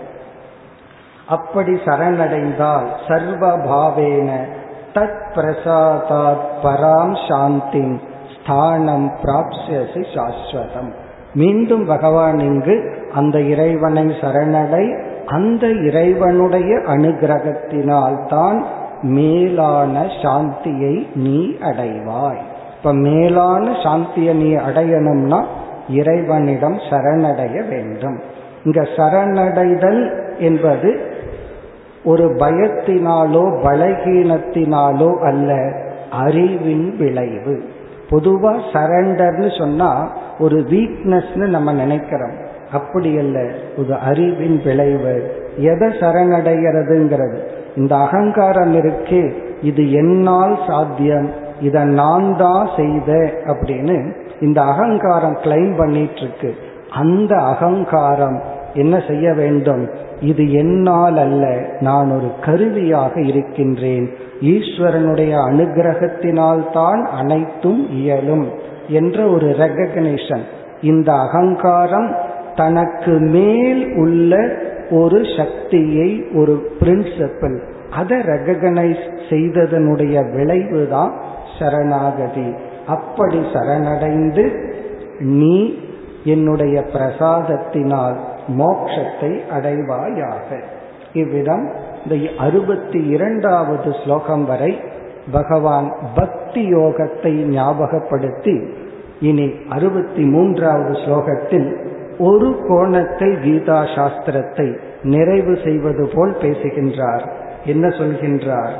அப்படி சரணடைந்தால் சர்வபாவேன தத் பிரசாதாத் பராம் சாந்தி ஸ்தானம் பிராப்சியசி சாஸ்வதம் மீண்டும் பகவான் இங்கு அந்த இறைவனை சரணடை அந்த இறைவனுடைய அனுகிரகத்தினால் தான் மேலான சாந்தியை நீ அடைவாய் இப்ப மேலான சாந்தியை நீ அடையணும்னா இறைவனிடம் சரணடைய வேண்டும் இங்க சரணடைதல் என்பது ஒரு பயத்தினாலோ பலகீனத்தினாலோ அல்ல அறிவின் விளைவு பொதுவா சரண்டர்னு சொன்னா ஒரு வீக்னஸ்னு நம்ம நினைக்கிறோம் அப்படி அல்ல ஒரு அறிவின் விளைவு எதை சரணடைகிறதுங்கிறது இந்த அகங்காரம் இருக்கு இது என்னால் சாத்தியம் இதை நான் தான் செய்த அப்படின்னு இந்த அகங்காரம் கிளைம் பண்ணிட்டு இருக்கு அந்த அகங்காரம் என்ன செய்ய வேண்டும் இது என்னால் அல்ல நான் ஒரு கருவியாக இருக்கின்றேன் ஈஸ்வரனுடைய அனுகிரகத்தினால் தான் அனைத்தும் இயலும் என்ற ஒரு ரெகக்னிஷன் இந்த அகங்காரம் தனக்கு மேல் உள்ள ஒரு சக்தியை ஒரு பிரின்சிபிள் அதை ரெகக்னைஸ் செய்ததனுடைய விளைவு தான் சரணாகதி அப்படி சரணடைந்து நீ என்னுடைய பிரசாதத்தினால் மோட்சத்தை அடைவாயாக இவ்விதம் இந்த அறுபத்தி இரண்டாவது ஸ்லோகம் வரை பகவான் பக்தி யோகத்தை ஞாபகப்படுத்தி இனி அறுபத்தி மூன்றாவது ஸ்லோகத்தில் ஒரு கோணத்தில் கீதா சாஸ்திரத்தை நிறைவு செய்வது போல் பேசுகின்றார் என்ன சொல்கின்றார்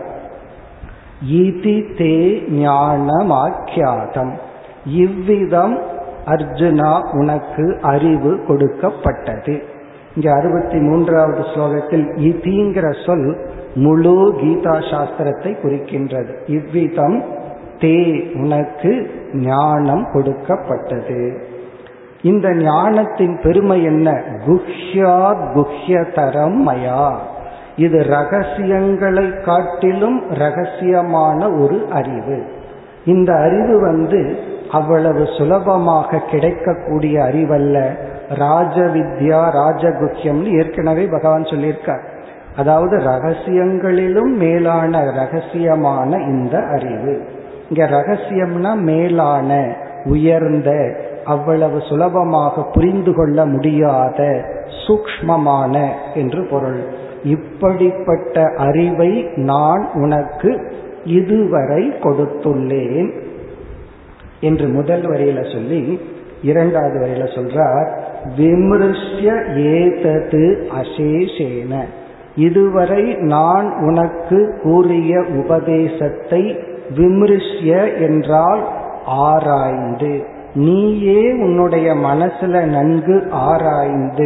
இதி தே ஞானமாக்கியாதம் இவ்விதம் அர்ஜுனா உனக்கு அறிவு கொடுக்கப்பட்டது இங்க அறுபத்தி மூன்றாவது ஸ்லோகத்தில் இதிங்கிற சொல் முழு கீதா சாஸ்திரத்தை குறிக்கின்றது இவ்விதம் தே உனக்கு ஞானம் கொடுக்கப்பட்டது இந்த ஞானத்தின் பெருமை என்ன குஹ்யாத் குஹ்யதரம் மயா இது ரகசியங்களை காட்டிலும் ரகசியமான ஒரு அறிவு இந்த அறிவு வந்து அவ்வளவு சுலபமாக கிடைக்கக்கூடிய அறிவல்ல ராஜவித்யா ராஜகுக்கியம்னு ஏற்கனவே பகவான் சொல்லியிருக்கார் அதாவது ரகசியங்களிலும் மேலான ரகசியமான இந்த அறிவு இங்க ரகசியம்னா மேலான உயர்ந்த அவ்வளவு சுலபமாக புரிந்து கொள்ள முடியாத சூக்மமான என்று பொருள் இப்படிப்பட்ட அறிவை நான் உனக்கு இதுவரை கொடுத்துள்ளேன் என்று முதல் வரியில சொல்லி இரண்டாவது வரியில சொல்றார் விமிருஷ்ய ஏதது அசேஷேன இதுவரை நான் உனக்கு கூறிய உபதேசத்தை விமிருஷ்ய என்றால் ஆராய்ந்து நீயே உன்னுடைய மனசுல நன்கு ஆராய்ந்து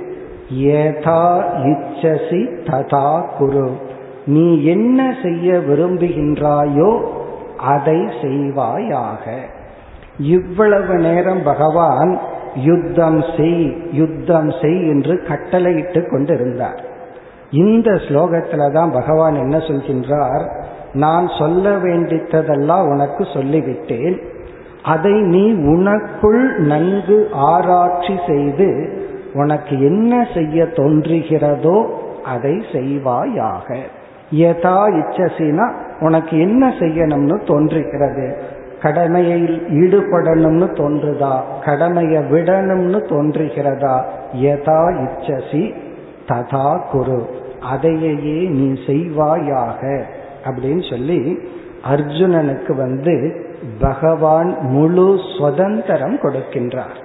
ஏதா இச்சசி ததா குரு நீ என்ன செய்ய விரும்புகின்றாயோ அதை செய்வாயாக இவ்வளவு நேரம் பகவான் யுத்தம் செய் யுத்தம் செய் என்று கட்டளையிட்டு கொண்டிருந்தார் இந்த ஸ்லோகத்துல தான் பகவான் என்ன சொல்கின்றார் நான் சொல்ல வேண்டித்ததெல்லாம் உனக்கு சொல்லிவிட்டேன் அதை நீ உனக்குள் நன்கு ஆராய்ச்சி செய்து உனக்கு என்ன செய்ய தோன்றுகிறதோ அதை செய்வாயாக யதா இச்சசினா உனக்கு என்ன செய்யணும்னு தோன்றுகிறது கடமையில் ஈடுபடணும்னு தோன்றுதா கடமையை விடணும்னு தோன்றுகிறதா யதா இச்சசி ததா குரு அதையே நீ செய்வாயாக அப்படின்னு சொல்லி அர்ஜுனனுக்கு வந்து பகவான் முழு சுதந்திரம் கொடுக்கின்றார்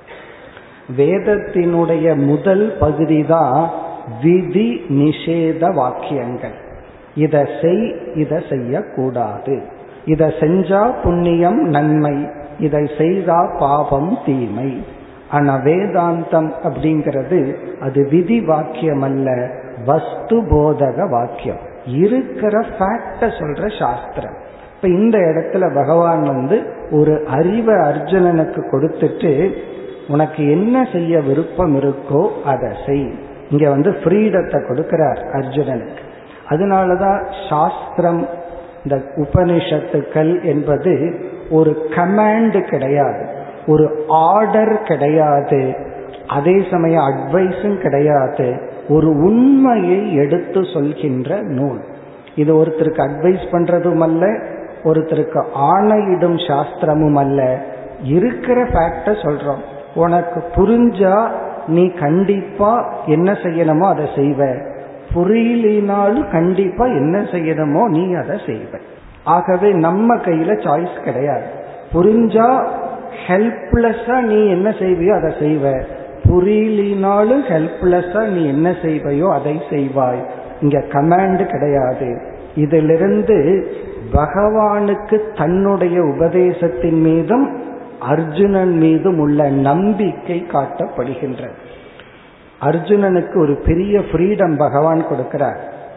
வேதத்தினுடைய முதல் பகுதி தான் விதி நிஷேத வாக்கியங்கள் இதை செய் இதை செய்யக்கூடாது இதை செஞ்சா புண்ணியம் நன்மை இதை செய்தா பாபம் தீமை ஆனா வேதாந்தம் அப்படிங்கிறது அது விதி வாக்கியம் அல்ல வஸ்து போதக வாக்கியம் இருக்கிற ஃபேக்ட சொல்ற சாஸ்திரம் இப்ப இந்த இடத்துல பகவான் வந்து ஒரு அறிவை அர்ஜுனனுக்கு கொடுத்துட்டு உனக்கு என்ன செய்ய விருப்பம் இருக்கோ அதை செய் இங்க வந்து ஃப்ரீடத்தை கொடுக்கிறார் அர்ஜுனனுக்கு அதனாலதான் சாஸ்திரம் இந்த உபனிஷத்துக்கள் என்பது ஒரு கமாண்ட் கிடையாது ஒரு ஆர்டர் கிடையாது அதே சமயம் அட்வைஸும் கிடையாது ஒரு உண்மையை எடுத்து சொல்கின்ற நூல் இது ஒருத்தருக்கு அட்வைஸ் பண்றதும் அல்ல ஒருத்தருக்கு ஆணையிடும் சாஸ்திரமும் அல்ல இருக்கிற ஃபேக்ட சொல்றோம் உனக்கு புரிஞ்சா நீ கண்டிப்பா என்ன செய்யணுமோ அதை செய்வ புரியலினாலும் கண்டிப்பா என்ன செய்யணுமோ நீ அதை செய்வ ஆகவே நம்ம கையில சாய்ஸ் கிடையாது புரிஞ்சா ஹெல்ப்லெஸ்ஸா நீ என்ன செய்வியோ அதை செய்வ புரியலினாலும் ஹெல்ப்லெஸ்ஸா நீ என்ன செய்வையோ அதை செய்வாய் இங்க கமாண்ட் கிடையாது இதிலிருந்து பகவானுக்கு தன்னுடைய உபதேசத்தின் மீதும் அர்ஜுனன் மீதும் உள்ள நம்பிக்கை காட்டப்படுகின்றது அர்ஜுனனுக்கு ஒரு பெரிய ஃப்ரீடம் பகவான் கொடுக்கிறார்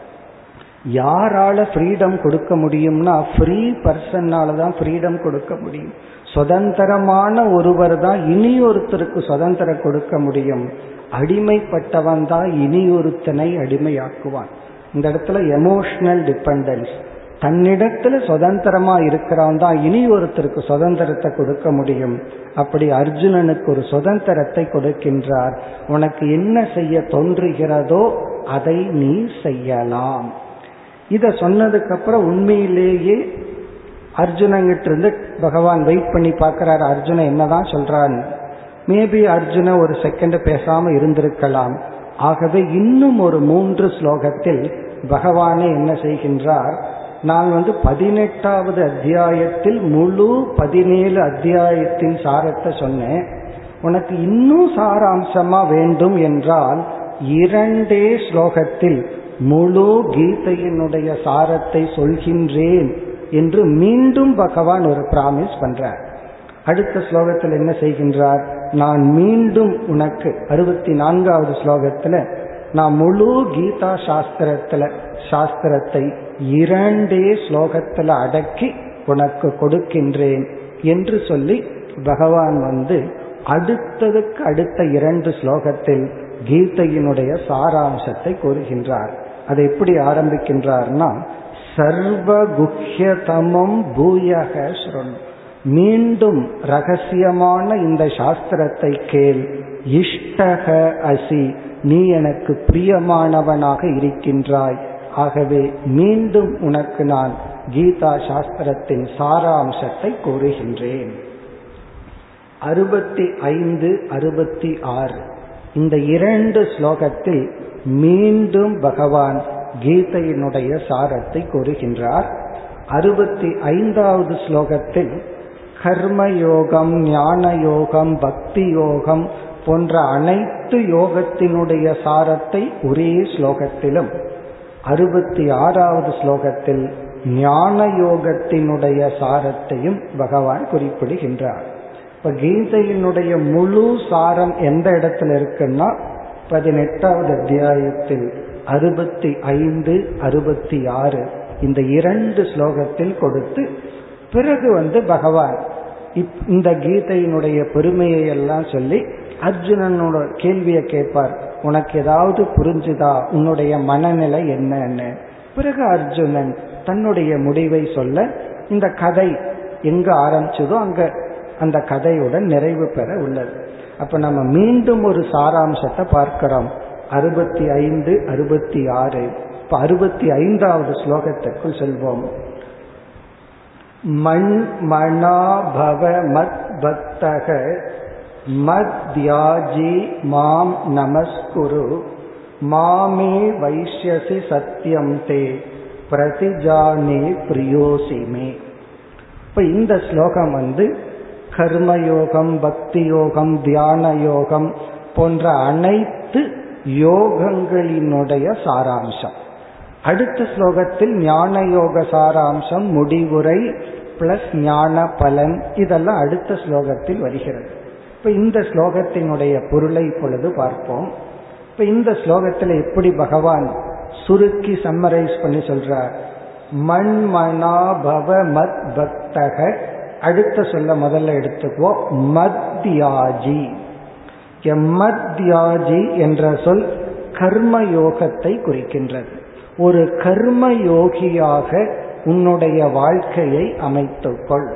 யாரால ஃப்ரீடம் கொடுக்க முடியும்னா ஃப்ரீ பர்சனால தான் ஃப்ரீடம் கொடுக்க முடியும் சுதந்திரமான ஒருவர் தான் இனி ஒருத்தருக்கு சுதந்திரம் கொடுக்க முடியும் அடிமைப்பட்டவன் தான் இனி ஒருத்தனை அடிமையாக்குவான் இந்த இடத்துல எமோஷனல் டிபெண்டன்ஸ் தன்னிடத்துல சுதந்திரமா இருக்கிறவன் தான் இனி ஒருத்தருக்கு சுதந்திரத்தை கொடுக்க முடியும் அப்படி அர்ஜுனனுக்கு ஒரு சுதந்திரத்தை கொடுக்கின்றார் உனக்கு என்ன செய்ய தோன்றுகிறதோ அதை நீ செய்யலாம் இத சொன்னதுக்கு அப்புறம் உண்மையிலேயே அர்ஜுனங்கிட்ட இருந்து பகவான் வெயிட் பண்ணி பார்க்கிறார் அர்ஜுன என்னதான் சொல்றான் மேபி அர்ஜுன ஒரு செகண்ட் பேசாம இருந்திருக்கலாம் ஆகவே இன்னும் ஒரு மூன்று ஸ்லோகத்தில் பகவானே என்ன செய்கின்றார் நான் வந்து பதினெட்டாவது அத்தியாயத்தில் முழு பதினேழு அத்தியாயத்தின் சாரத்தை சொன்னேன் உனக்கு இன்னும் சாராம்சமா வேண்டும் என்றால் இரண்டே ஸ்லோகத்தில் முழு கீதையினுடைய சாரத்தை சொல்கின்றேன் என்று மீண்டும் பகவான் ஒரு பிராமிஸ் பண்றார் அடுத்த ஸ்லோகத்தில் என்ன செய்கின்றார் நான் மீண்டும் உனக்கு அறுபத்தி நான்காவது ஸ்லோகத்துல நான் முழு கீதா சாஸ்திரத்துல சாஸ்திரத்தை இரண்டே ஸ்லோகத்துல அடக்கி உனக்கு கொடுக்கின்றேன் என்று சொல்லி பகவான் வந்து அடுத்ததுக்கு அடுத்த இரண்டு ஸ்லோகத்தில் கீதையினுடைய சாராம்சத்தை கூறுகின்றார் அதை எப்படி ஆரம்பிக்கின்றார்னா சர்வகுஹ்யதமம் பூயக ஸ்ருண் மீண்டும் ரகசியமான இந்த சாஸ்திரத்தை கேள் இஷ்டக அசி நீ எனக்கு பிரியமானவனாக இருக்கின்றாய் ஆகவே மீண்டும் உனக்கு நான் கீதா சாஸ்திரத்தின் சாராம்சத்தை கூறுகின்றேன் அறுபத்தி ஐந்து அறுபத்தி ஆறு இந்த இரண்டு ஸ்லோகத்தில் மீண்டும் பகவான் கீதையினுடைய சாரத்தை கூறுகின்றார் அறுபத்தி ஐந்தாவது ஸ்லோகத்தில் கர்மயோகம் ஞான யோகம் பக்தி யோகம் போன்ற அனைத்து யோகத்தினுடைய சாரத்தை ஒரே ஸ்லோகத்திலும் அறுபத்தி ஆறாவது ஸ்லோகத்தில் ஞான யோகத்தினுடைய சாரத்தையும் பகவான் குறிப்பிடுகின்றார் இப்ப கீதையினுடைய முழு சாரம் எந்த இடத்துல இருக்குன்னா பதினெட்டாவது அத்தியாயத்தில் அறுபத்தி ஐந்து அறுபத்தி ஆறு இந்த இரண்டு ஸ்லோகத்தில் கொடுத்து பிறகு வந்து பகவான் இப் இந்த கீதையினுடைய பெருமையை எல்லாம் சொல்லி அர்ஜுனனோட கேள்வியை கேட்பார் உனக்கு ஏதாவது புரிஞ்சுதா உன்னுடைய மனநிலை என்னன்னு பிறகு அர்ஜுனன் தன்னுடைய முடிவை சொல்ல இந்த கதை எங்க ஆரம்பிச்சதோ அங்க அந்த கதையுடன் நிறைவு பெற உள்ளது அப்ப நம்ம மீண்டும் ஒரு சாராம்சத்தை பார்க்கிறோம் அறுபத்தி ஐந்து அறுபத்தி ஆறு இப்ப அறுபத்தி ஐந்தாவது ஸ்லோகத்திற்குள் செல்வோம் மண் மணாபவ மத் பக்தக மத்யாஜி மாம் நமஸ்குரு மாமே வைஷ்யசி சத்தியம் தே பிரதிஜானே பிரியோசிமே இப்ப இந்த ஸ்லோகம் வந்து கர்மயோகம் பக்தி யோகம் தியான யோகம் போன்ற அனைத்து யோகங்களினுடைய சாராம்சம் அடுத்த ஸ்லோகத்தில் ஞான யோக சாராம்சம் முடிவுரை பிளஸ் ஞான பலன் இதெல்லாம் அடுத்த ஸ்லோகத்தில் வருகிறது இப்ப இந்த ஸ்லோகத்தினுடைய பொருளை இப்பொழுது பார்ப்போம் இப்ப இந்த ஸ்லோகத்தில் எப்படி பகவான் சுருக்கி சம்மரைஸ் பண்ணி சொல்றார் மண்மனாபவ மத் பக்தக அடுத்த சொல்ல முதல்ல எடுத்துக்குவோம் மத்யாஜி மத்யாஜி என்ற சொல் கர்ம யோகத்தை குறிக்கின்றது ஒரு கர்ம யோகியாக உன்னுடைய வாழ்க்கையை அமைத்துக்கொள்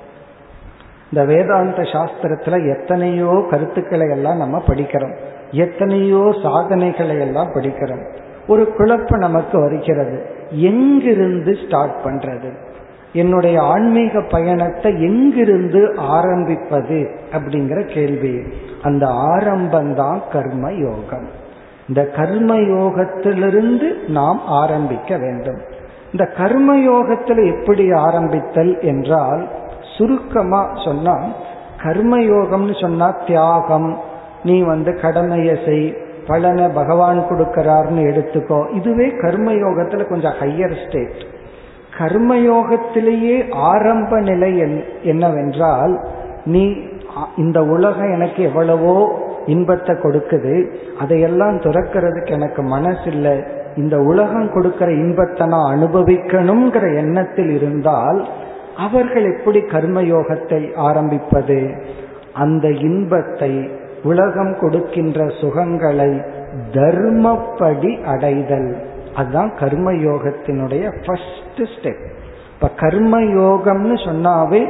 இந்த வேதாந்த சாஸ்திரத்துல எத்தனையோ கருத்துக்களை எல்லாம் நம்ம படிக்கிறோம் எத்தனையோ சாதனைகளை எல்லாம் படிக்கிறோம் ஒரு குழப்பம் நமக்கு வருகிறது எங்கிருந்து ஸ்டார்ட் பண்றது என்னுடைய ஆன்மீக பயணத்தை எங்கிருந்து ஆரம்பிப்பது அப்படிங்கிற கேள்வி அந்த ஆரம்பம்தான் கர்ம யோகம் இந்த கர்ம யோகத்திலிருந்து நாம் ஆரம்பிக்க வேண்டும் இந்த கர்ம யோகத்தில் எப்படி ஆரம்பித்தல் என்றால் சுருக்கமா சொன்னா கர்ம யோகம்னு சொன்னா தியாகம் நீ வந்து கடமையை செய் பலனை பகவான் கொடுக்கிறார்னு எடுத்துக்கோ இதுவே கர்ம யோகத்துல கொஞ்சம் ஹையர் ஸ்டேட் கர்மயோகத்திலேயே ஆரம்ப நிலை என்னவென்றால் நீ இந்த உலகம் எனக்கு எவ்வளவோ இன்பத்தை கொடுக்குது அதையெல்லாம் துறக்கிறதுக்கு எனக்கு மனசில்லை இந்த உலகம் கொடுக்கிற இன்பத்தை நான் அனுபவிக்கணுங்கிற எண்ணத்தில் இருந்தால் அவர்கள் எப்படி கர்மயோகத்தை ஆரம்பிப்பது அந்த இன்பத்தை உலகம் கொடுக்கின்ற சுகங்களை தர்மப்படி அடைதல் அதுதான் கர்மயோகத்தினுடைய ஃபர்ஸ்ட் ஸ்டெப் இப்ப கர்மயோகம்னு சொன்னாவே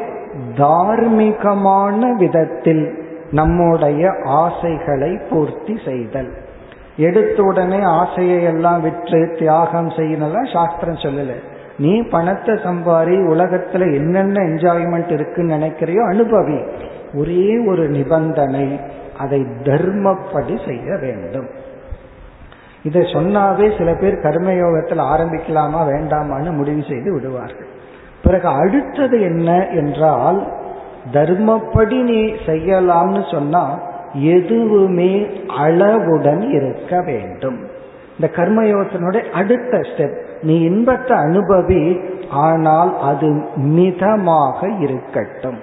தார்மீகமான விதத்தில் நம்முடைய ஆசைகளை பூர்த்தி செய்தல் எடுத்த உடனே ஆசையை எல்லாம் விற்று தியாகம் செய்யலாம் சாஸ்திரம் சொல்லல நீ பணத்தை சம்பாரி உலகத்துல என்னென்ன என்ஜாய்மெண்ட் இருக்குன்னு நினைக்கிறையோ அனுபவி ஒரே ஒரு நிபந்தனை அதை தர்மப்படி செய்ய வேண்டும் இதை சொன்னாவே சில பேர் கர்மயோகத்தில் ஆரம்பிக்கலாமா வேண்டாமான்னு முடிவு செய்து விடுவார்கள் பிறகு அடுத்தது என்ன என்றால் தர்மப்படி நீ செய்யலாம்னு சொன்னா எதுவுமே அளவுடன் இருக்க வேண்டும் இந்த கர்மயோகத்தினுடைய அடுத்த ஸ்டெப் நீ இன்பத்தை அனுபவி ஆனால் அது மிதமாக இருக்கட்டும்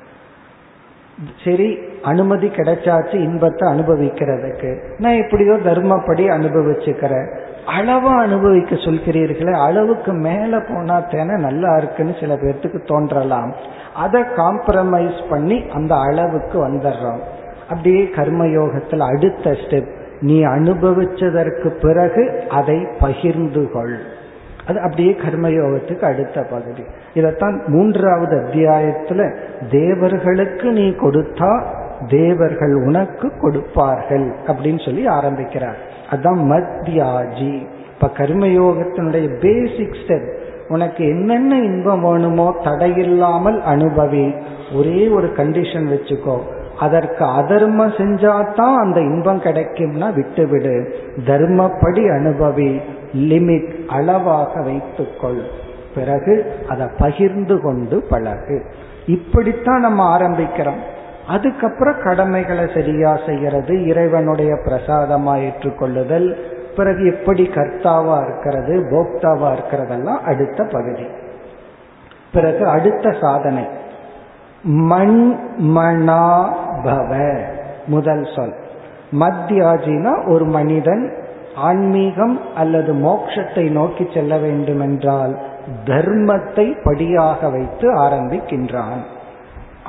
சரி அனுமதி கிடைச்சாச்சு இன்பத்தை அனுபவிக்கிறதுக்கு நான் எப்படியோ தர்மப்படி அனுபவிச்சுக்கிறேன் அளவா அனுபவிக்க சொல்கிறீர்களே அளவுக்கு மேல போனா தானே நல்லா இருக்குன்னு சில பேர்த்துக்கு தோன்றலாம் அதை காம்ப்ரமைஸ் பண்ணி அந்த அளவுக்கு வந்துடுறோம் அப்படியே கர்மயோகத்தில் அடுத்த ஸ்டெப் நீ அனுபவிச்சதற்கு பிறகு அதை பகிர்ந்து கொள் அது அப்படியே கர்மயோகத்துக்கு அடுத்த பகுதி இதைத்தான் மூன்றாவது அத்தியாயத்துல தேவர்களுக்கு நீ கொடுத்தா தேவர்கள் உனக்கு கொடுப்பார்கள் அப்படின்னு சொல்லி ஆரம்பிக்கிறார் அதுதான் மத்யாஜி இப்ப கர்மயோகத்தினுடைய பேசிக் ஸ்டெப் உனக்கு என்னென்ன இன்பம் வேணுமோ தடையில்லாமல் அனுபவி ஒரே ஒரு கண்டிஷன் வச்சுக்கோ அதற்கு அதர்மம் செஞ்சாதான் அந்த இன்பம் கிடைக்கும்னா விட்டுவிடு தர்மப்படி அனுபவி லிமிட் அளவாக வைத்துக்கொள் பிறகு அதை பகிர்ந்து கொண்டு பழகு இப்படித்தான் நம்ம ஆரம்பிக்கிறோம் அதுக்கப்புறம் கடமைகளை சரியா செய்யறது இறைவனுடைய பிரசாதமா ஏற்றுக்கொள்ளுதல் பிறகு எப்படி கர்த்தாவா இருக்கிறது போக்தாவா இருக்கிறதெல்லாம் அடுத்த பகுதி பிறகு அடுத்த சாதனை மண் மணாபவ முதல் சொல் மத்தியாஜினா ஒரு மனிதன் ஆன்மீகம் அல்லது மோட்சத்தை நோக்கி செல்ல வேண்டுமென்றால் தர்மத்தை படியாக வைத்து ஆரம்பிக்கின்றான்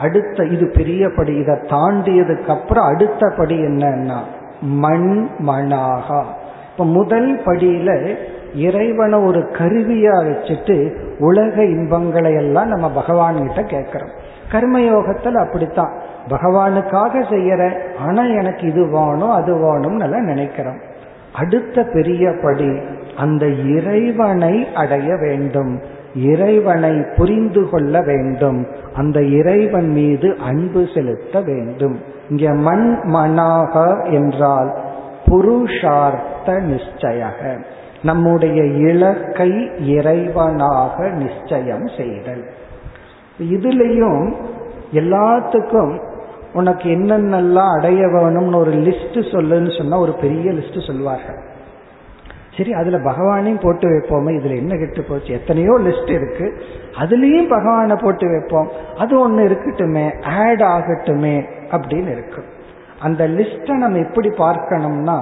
அடுத்த இது பெரிய படி இதை தாண்டியதுக்கு அப்புறம் அடுத்த படி என்னன்னா மண் மணாகா இப்ப முதல் படியில இறைவனை ஒரு கருவியா வச்சுட்டு உலக இன்பங்களை எல்லாம் நம்ம பகவான் கிட்ட கேட்கிறோம் கர்மயோகத்தில் அப்படித்தான் பகவானுக்காக செய்யற ஆனா எனக்கு இது வேணும் அது வேணும்னு எல்லாம் நினைக்கிறோம் அடுத்த பெரிய படி அந்த இறைவனை அடைய வேண்டும் இறைவனை புரிந்து கொள்ள வேண்டும் அந்த இறைவன் மீது அன்பு செலுத்த வேண்டும் இங்க மண் மனாக என்றால் புருஷார்த்த நிச்சய நம்முடைய இலக்கை இறைவனாக நிச்சயம் செய்தல் இதுலயும் எல்லாத்துக்கும் உனக்கு என்னென்னலாம் அடைய வேணும்னு ஒரு லிஸ்ட் சொல்லுன்னு சொன்னா ஒரு பெரிய லிஸ்ட் சொல்வார்கள் சரி அதுல பகவானையும் போட்டு வைப்போமே இதுல என்ன கெட்டு போச்சு எத்தனையோ லிஸ்ட் இருக்கு அதுலயும் பகவானை போட்டு வைப்போம் அது ஒண்ணு இருக்கட்டுமே ஆட் ஆகட்டுமே அப்படின்னு இருக்கு அந்த லிஸ்ட நம்ம எப்படி பார்க்கணும்னா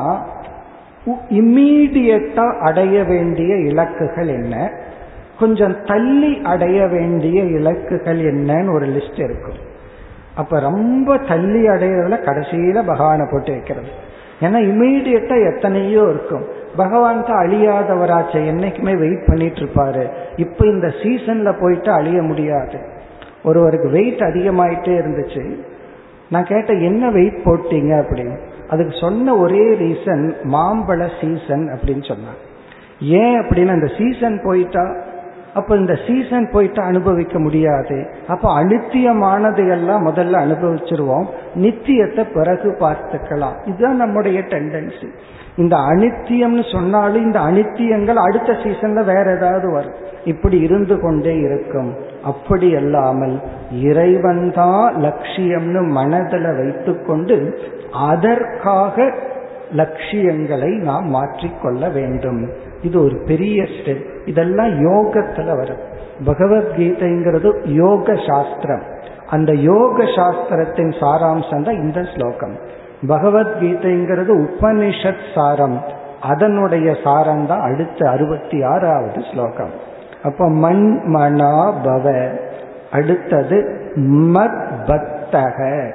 இம்மீடியட்டா அடைய வேண்டிய இலக்குகள் என்ன கொஞ்சம் தள்ளி அடைய வேண்டிய இலக்குகள் என்னன்னு ஒரு லிஸ்ட் இருக்கும் அப்ப ரொம்ப தள்ளி அடையிறதுல கடைசியில பகவானை போட்டு வைக்கிறது ஏன்னா இமீடியட்டா எத்தனையோ இருக்கும் பகவான் தான் அழியாதவராச்ச என்னைக்குமே வெயிட் பண்ணிட்டு இருப்பாரு இப்ப இந்த சீசன்ல போயிட்டு அழிய முடியாது ஒருவருக்கு வெயிட் அதிகமாயிட்டே இருந்துச்சு நான் கேட்ட என்ன வெயிட் போட்டீங்க அப்படின்னு அதுக்கு சொன்ன ஒரே ரீசன் மாம்பழ சீசன் அப்படின்னு சொன்னாங்க ஏன் அப்படின்னு அந்த சீசன் போயிட்டா அப்ப இந்த சீசன் போயிட்டு அனுபவிக்க முடியாது அப்ப அனித்தியமானது எல்லாம் முதல்ல அனுபவிச்சிருவோம் நித்தியத்தை பிறகு பார்த்துக்கலாம் இதுதான் நம்முடைய டெண்டன்சி இந்த அனித்தியம்னு சொன்னாலும் இந்த அனித்தியங்கள் அடுத்த சீசன்ல வேற ஏதாவது வரும் இப்படி இருந்து கொண்டே இருக்கும் அப்படி அல்லாமல் இறைவன் தான் லட்சியம்னு மனதில் வைத்துக்கொண்டு அதற்காக லட்சியங்களை நாம் மாற்றிக்கொள்ள வேண்டும் இது ஒரு பெரிய ஸ்டெப் இதெல்லாம் யோகத்துல வரும் பகவத்கீதைங்கிறது யோக சாஸ்திரம் அந்த யோக சாஸ்திரத்தின் சாராம்சம் தான் இந்த ஸ்லோகம் பகவத்கீதைங்கிறது உபனிஷத் சாரம் அதனுடைய சாரம் தான் அடுத்த அறுபத்தி ஆறாவது ஸ்லோகம் அப்ப மண் மனா பவ அடுத்தது மத் பக்தக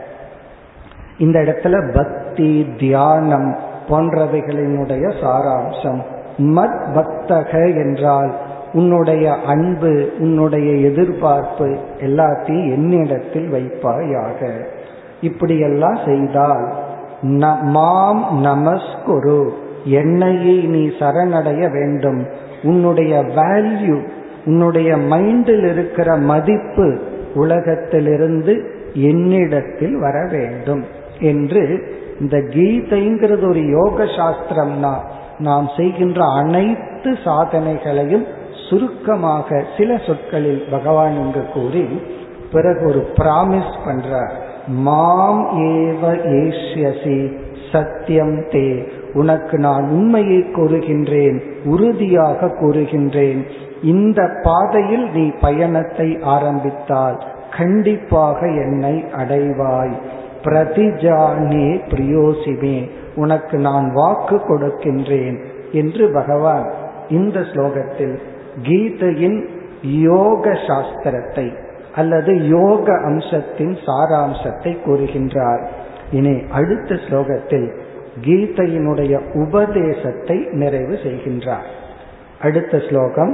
இந்த இடத்துல பக்தி தியானம் போன்றவைகளினுடைய சாராம்சம் மத் பக்தக என்றால் உன்னுடைய அன்பு உன்னுடைய எதிர்பார்ப்பு எல்லாத்தையும் என்னிடத்தில் வைப்பாயாக இப்படியெல்லாம் செய்தால் மாம் நமஸ்குரு என்னையே நீ சரணடைய வேண்டும் உன்னுடைய வேல்யூ உன்னுடைய மைண்டில் இருக்கிற மதிப்பு உலகத்திலிருந்து என்னிடத்தில் வர வேண்டும் என்று இந்த கீதைங்கிறது ஒரு யோக சாஸ்திரம்னா நாம் செய்கின்ற அனைத்து சாதனைகளையும் சுருக்கமாக சில சொற்களில் பகவான் இங்கு கூறி பிறகு ஒரு பிராமிஸ் பண்றார் மாம் ஏவ ஏஷ்யசி சத்தியம் தே உனக்கு நான் உண்மையை கூறுகின்றேன் உறுதியாக கூறுகின்றேன் இந்த பாதையில் நீ பயணத்தை ஆரம்பித்தால் கண்டிப்பாக என்னை அடைவாய் பிரதிஜானே பிரியோசிமே உனக்கு நான் வாக்கு கொடுக்கின்றேன் என்று பகவான் இந்த ஸ்லோகத்தில் கீதையின் யோக சாஸ்திரத்தை அல்லது யோக அம்சத்தின் சாராம்சத்தை கூறுகின்றார் இனி அடுத்த ஸ்லோகத்தில் கீதையினுடைய உபதேசத்தை நிறைவு செய்கின்றார் அடுத்த ஸ்லோகம்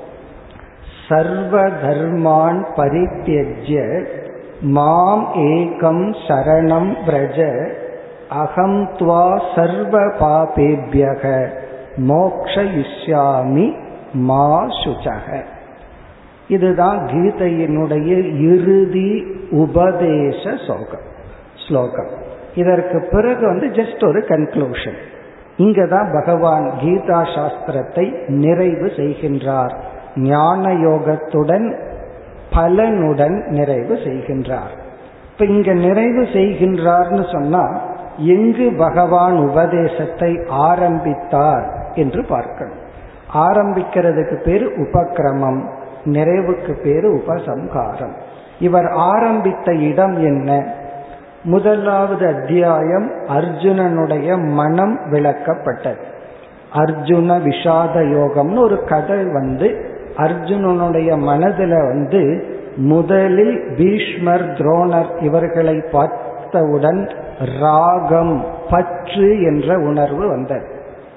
சர்வ தர்மான் பரித்தியஜ்ய மாம் ஏகம் சரணம் பிரஜ அகம் துவா சர்வ பாபேபியக மோக்ஷயிஷ்யாமி மா சுச்சக இதுதான் கீதையினுடைய இறுதி உபதேச சோகம் ஸ்லோகம் இதற்கு பிறகு வந்து ஜஸ்ட் ஒரு கன்க்ளூஷன் இங்கதான் பகவான் கீதா சாஸ்திரத்தை நிறைவு செய்கின்றார் ஞான யோகத்துடன் பலனுடன் நிறைவு செய்கின்றார் இப்ப இங்க நிறைவு செய்கின்றார்னு சொன்னா எங்கு பகவான் உபதேசத்தை ஆரம்பித்தார் என்று பார்க்கணும் ஆரம்பிக்கிறதுக்கு பேரு உபக்கிரமம் நிறைவுக்கு பேரு உபசம்ஹாரம் இவர் ஆரம்பித்த இடம் என்ன முதலாவது அத்தியாயம் அர்ஜுனனுடைய மனம் விளக்கப்பட்டது அர்ஜுன விஷாத யோகம்னு ஒரு கதை வந்து அர்ஜுனனுடைய மனதுல வந்து முதலில் பீஷ்மர் துரோணர் இவர்களை பார்த்தவுடன் ராகம் பற்று என்ற உணர்வு வந்தது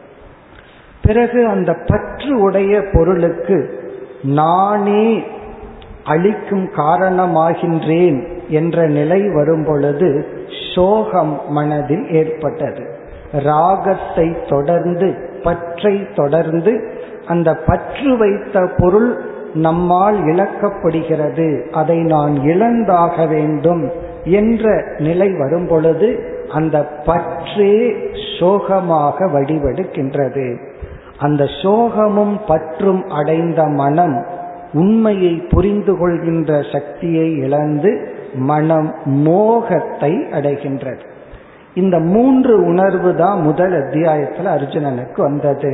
பிறகு அந்த பற்று உடைய பொருளுக்கு நானே அழிக்கும் காரணமாகின்றேன் என்ற நிலை வரும் பொழுது சோகம் மனதில் ஏற்பட்டது ராகத்தை தொடர்ந்து பற்றை தொடர்ந்து அந்த பற்று வைத்த பொருள் நம்மால் இழக்கப்படுகிறது அதை நான் இழந்தாக வேண்டும் என்ற நிலை வரும் பொழுது அந்த பற்றே சோகமாக வடிவெடுக்கின்றது அந்த சோகமும் பற்றும் அடைந்த மனம் உண்மையை புரிந்து கொள்கின்ற சக்தியை இழந்து மனம் மோகத்தை அடைகின்றது இந்த மூன்று உணர்வு தான் முதல் அத்தியாயத்தில் அர்ஜுனனுக்கு வந்தது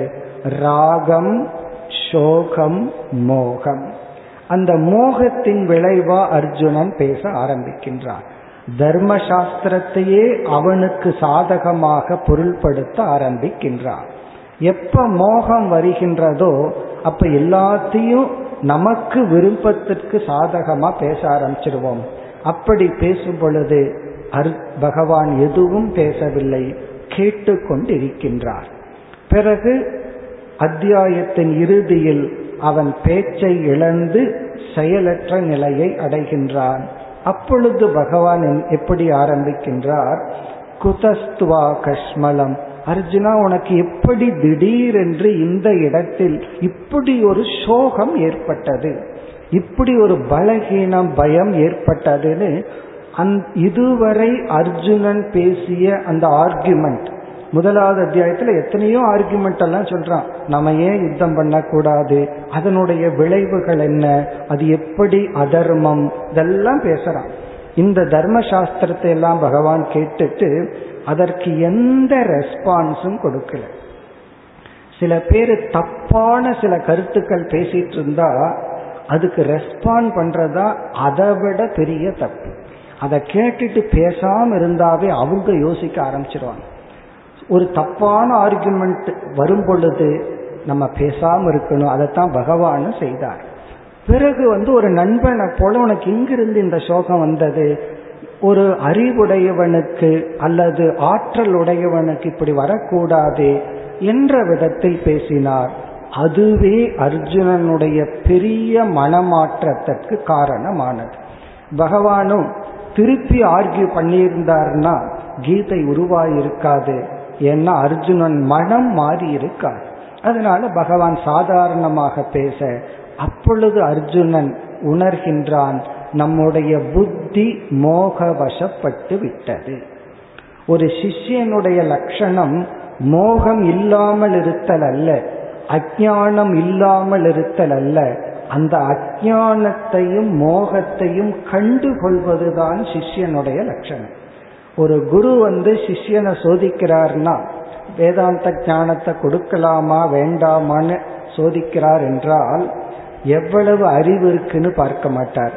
ராகம் சோகம் மோகம் அந்த மோகத்தின் விளைவா அர்ஜுனன் பேச ஆரம்பிக்கின்றான் தர்ம சாஸ்திரத்தையே அவனுக்கு சாதகமாக பொருள்படுத்த ஆரம்பிக்கின்றான் எப்ப மோகம் வருகின்றதோ அப்ப எல்லாத்தையும் நமக்கு விருப்பத்திற்கு சாதகமா பேச ஆரம்பிச்சிருவோம் அப்படி பேசும் பொழுது பகவான் எதுவும் பேசவில்லை கேட்டுக்கொண்டிருக்கின்றார் பிறகு அத்தியாயத்தின் இறுதியில் அவன் பேச்சை இழந்து செயலற்ற நிலையை அடைகின்றான் அப்பொழுது பகவான் எப்படி ஆரம்பிக்கின்றார் குதஸ்துவா கஷ்மலம் அர்ஜுனா உனக்கு எப்படி திடீரென்று இந்த இடத்தில் இப்படி ஒரு சோகம் ஏற்பட்டது இப்படி ஒரு பலகீனம் பயம் ஏற்பட்டதுன்னு அந் இதுவரை அர்ஜுனன் பேசிய அந்த ஆர்குமெண்ட் முதலாவது அத்தியாயத்துல எத்தனையோ ஆர்குமெண்ட் எல்லாம் சொல்றான் நம்ம ஏன் யுத்தம் பண்ணக்கூடாது அதனுடைய விளைவுகள் என்ன அது எப்படி அதர்மம் இதெல்லாம் பேசுறான் இந்த தர்ம சாஸ்திரத்தை எல்லாம் பகவான் கேட்டுட்டு அதற்கு எந்த ரெஸ்பான்ஸும் கொடுக்கல சில பேர் தப்பான சில கருத்துக்கள் பேசிட்டு இருந்தா அதுக்கு ரெஸ்பாண்ட் பண்றதா அதை விட பெரிய தப்பு அதை கேட்டுட்டு பேசாம இருந்தாவே அவங்க யோசிக்க ஆரம்பிச்சிருவாங்க ஒரு தப்பான ஆர்குமெண்ட் வரும் பொழுது நம்ம பேசாம இருக்கணும் அதைத்தான் பகவான் செய்தார் பிறகு வந்து ஒரு நண்பனை போல உனக்கு இங்கிருந்து இந்த சோகம் வந்தது ஒரு அறிவுடையவனுக்கு அல்லது ஆற்றல் உடையவனுக்கு இப்படி வரக்கூடாது என்ற விதத்தில் பேசினார் அதுவே அர்ஜுனனுடைய பெரிய மனமாற்றத்திற்கு காரணமானது பகவானும் திருப்பி ஆர்கியூ பண்ணியிருந்தார்னா கீதை உருவாயிருக்காது ஏன்னா அர்ஜுனன் மனம் மாறி இருக்கார் அதனால பகவான் சாதாரணமாக பேச அப்பொழுது அர்ஜுனன் உணர்கின்றான் நம்முடைய புத்தி மோக வசப்பட்டு விட்டது ஒரு சிஷ்யனுடைய லட்சணம் மோகம் இல்லாமல் இருத்தல் அல்ல அஜானம் இல்லாமல் இருத்தல் அல்ல அந்த அஜானத்தையும் மோகத்தையும் கண்டு கொள்வதுதான் சிஷ்யனுடைய லட்சணம் ஒரு குரு வந்து சிஷ்யனை சோதிக்கிறார்னா வேதாந்த ஞானத்தை கொடுக்கலாமா வேண்டாமான்னு சோதிக்கிறார் என்றால் எவ்வளவு அறிவு இருக்குன்னு பார்க்க மாட்டார்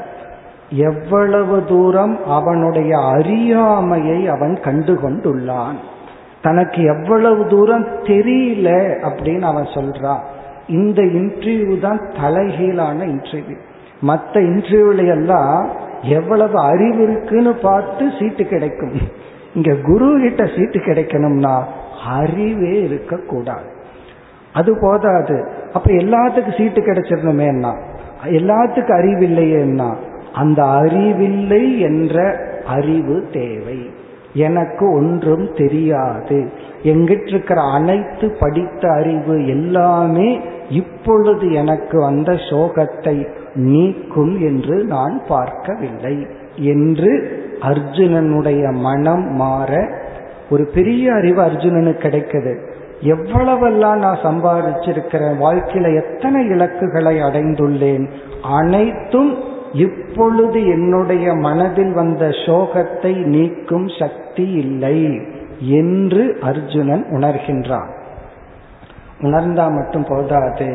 எவ்வளவு தூரம் அவனுடைய அறியாமையை அவன் கண்டு கொண்டுள்ளான் தனக்கு எவ்வளவு தூரம் தெரியல அப்படின்னு அவன் சொல்றான் இந்த இன்டர்வியூ தான் தலைகீழான இன்டர்வியூ மற்ற இன்டர்வியூல எல்லாம் எவ்வளவு அறிவு இருக்குன்னு பார்த்து சீட்டு கிடைக்கும் இங்க குரு கிட்ட சீட்டு கிடைக்கணும்னா அறிவே இருக்கக்கூடாது அது போதாது அப்ப எல்லாத்துக்கும் சீட்டு கிடைச்சிடணுமேன்னா எல்லாத்துக்கும் அறிவில்லையேன்னா அந்த அறிவில்லை என்ற அறிவு தேவை எனக்கு ஒன்றும் தெரியாது எங்கிட்ட இருக்கிற அனைத்து படித்த அறிவு எல்லாமே இப்பொழுது எனக்கு வந்த சோகத்தை நீக்கும் என்று நான் பார்க்கவில்லை என்று அர்ஜுனனுடைய மனம் மாற ஒரு பெரிய அறிவு அர்ஜுனனுக்கு கிடைக்குது எவ்வளவெல்லாம் நான் சம்பாதிச்சிருக்கிறேன் வாழ்க்கையில எத்தனை இலக்குகளை அடைந்துள்ளேன் அனைத்தும் இப்பொழுது என்னுடைய மனதில் வந்த சோகத்தை நீக்கும் சக்தி இல்லை என்று அர்ஜுனன் உணர்கின்றான் உணர்ந்தா மட்டும் போதாது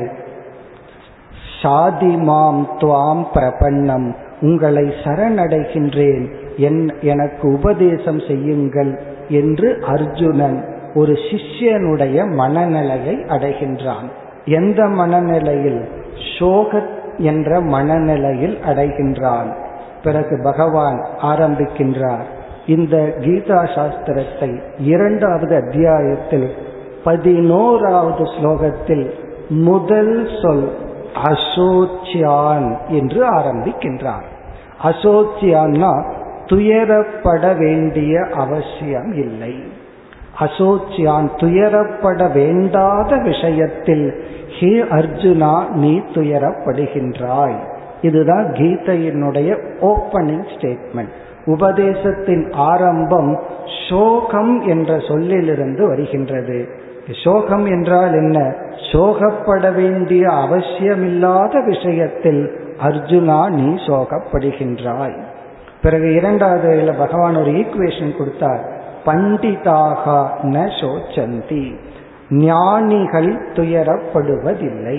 சாதிமாம் துவாம் பிரபன்னம் உங்களை சரணடைகின்றேன் என் எனக்கு உபதேசம் செய்யுங்கள் என்று அர்ஜுனன் ஒரு சிஷ்யனுடைய மனநிலையை அடைகின்றான் எந்த மனநிலையில் சோகத்தை என்ற மனநிலையில் அடைகின்றான் பிறகு பகவான் ஆரம்பிக்கின்றார் இந்த கீதா சாஸ்திரத்தை இரண்டாவது அத்தியாயத்தில் பதினோராவது ஸ்லோகத்தில் முதல் சொல் அசோச்சியான் என்று ஆரம்பிக்கின்றார் அசோச்சியான்னா துயரப்பட வேண்டிய அவசியம் இல்லை அசோச்சியான் துயரப்பட வேண்டாத விஷயத்தில் ஹே அர்ஜுனா நீ துயரப்படுகின்றாய் இதுதான் கீதையினுடைய ஓப்பனிங் ஸ்டேட்மெண்ட் உபதேசத்தின் ஆரம்பம் சோகம் என்ற சொல்லிலிருந்து வருகின்றது சோகம் என்றால் என்ன சோகப்பட வேண்டிய அவசியமில்லாத விஷயத்தில் அர்ஜுனா நீ சோகப்படுகின்றாய் பிறகு இரண்டாவது பகவான் ஒரு ஈக்குவேஷன் கொடுத்தார் பண்டிதாக ந சோச்சந்தி ஞானிகள் துயரப்படுவதில்லை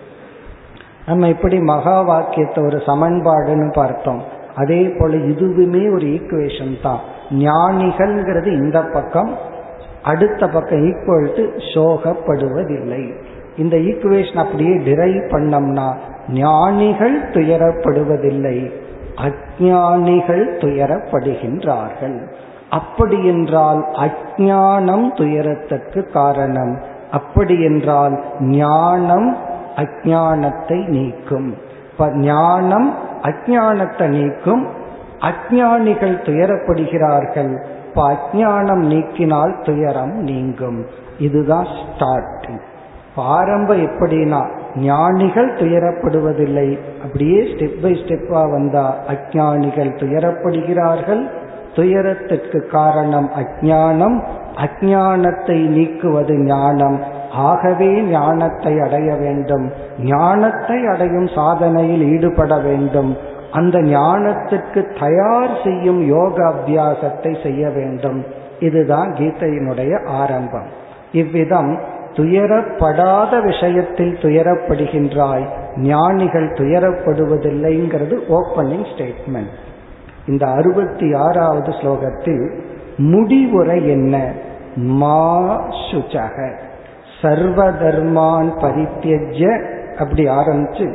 நம்ம இப்படி மகா வாக்கியத்தை ஒரு சமன்பாடுன்னு பார்த்தோம் அதே போல இதுவுமே ஒரு ஈக்குவேஷன் தான் ஞானிகள்ங்கிறது இந்த பக்கம் அடுத்த பக்கம் ஈக்குவல் டு சோகப்படுவதில்லை இந்த ஈக்குவேஷன் அப்படியே டிரைவ் பண்ணோம்னா ஞானிகள் துயரப்படுவதில்லை அஜானிகள் துயரப்படுகின்றார்கள் அப்படி என்றால் அஜானம் துயரத்துக்கு காரணம் அப்படி என்றால் ஞானம் அஜானத்தை நீக்கும் இப்ப ஞானம் அஜானத்தை நீக்கும் அஜானிகள் துயரப்படுகிறார்கள் இப்ப அஜானம் நீக்கினால் துயரம் நீங்கும் இதுதான் ஸ்டார்டிங் ஆரம்பம் எப்படின்னா ஞானிகள் துயரப்படுவதில்லை அப்படியே ஸ்டெப் பை ஸ்டெப்பா வந்தா அஜானிகள் துயரப்படுகிறார்கள் துயரத்திற்கு காரணம் அஜானம் அஜானத்தை நீக்குவது ஞானம் ஆகவே ஞானத்தை அடைய வேண்டும் ஞானத்தை அடையும் சாதனையில் ஈடுபட வேண்டும் அந்த ஞானத்திற்கு தயார் செய்யும் யோக அபியாசத்தை செய்ய வேண்டும் இதுதான் கீதையினுடைய ஆரம்பம் இவ்விதம் துயரப்படாத விஷயத்தில் துயரப்படுகின்றாய் ஞானிகள் துயரப்படுவதில்லைங்கிறது ஓப்பனிங் ஸ்டேட்மெண்ட் இந்த அறுபத்தி ஆறாவது ஸ்லோகத்தில் முடிவுரை என்ன மா சுச்சக சர்வ தர்மான் பரித்தியஜ அப்படி ஆரம்பிச்சு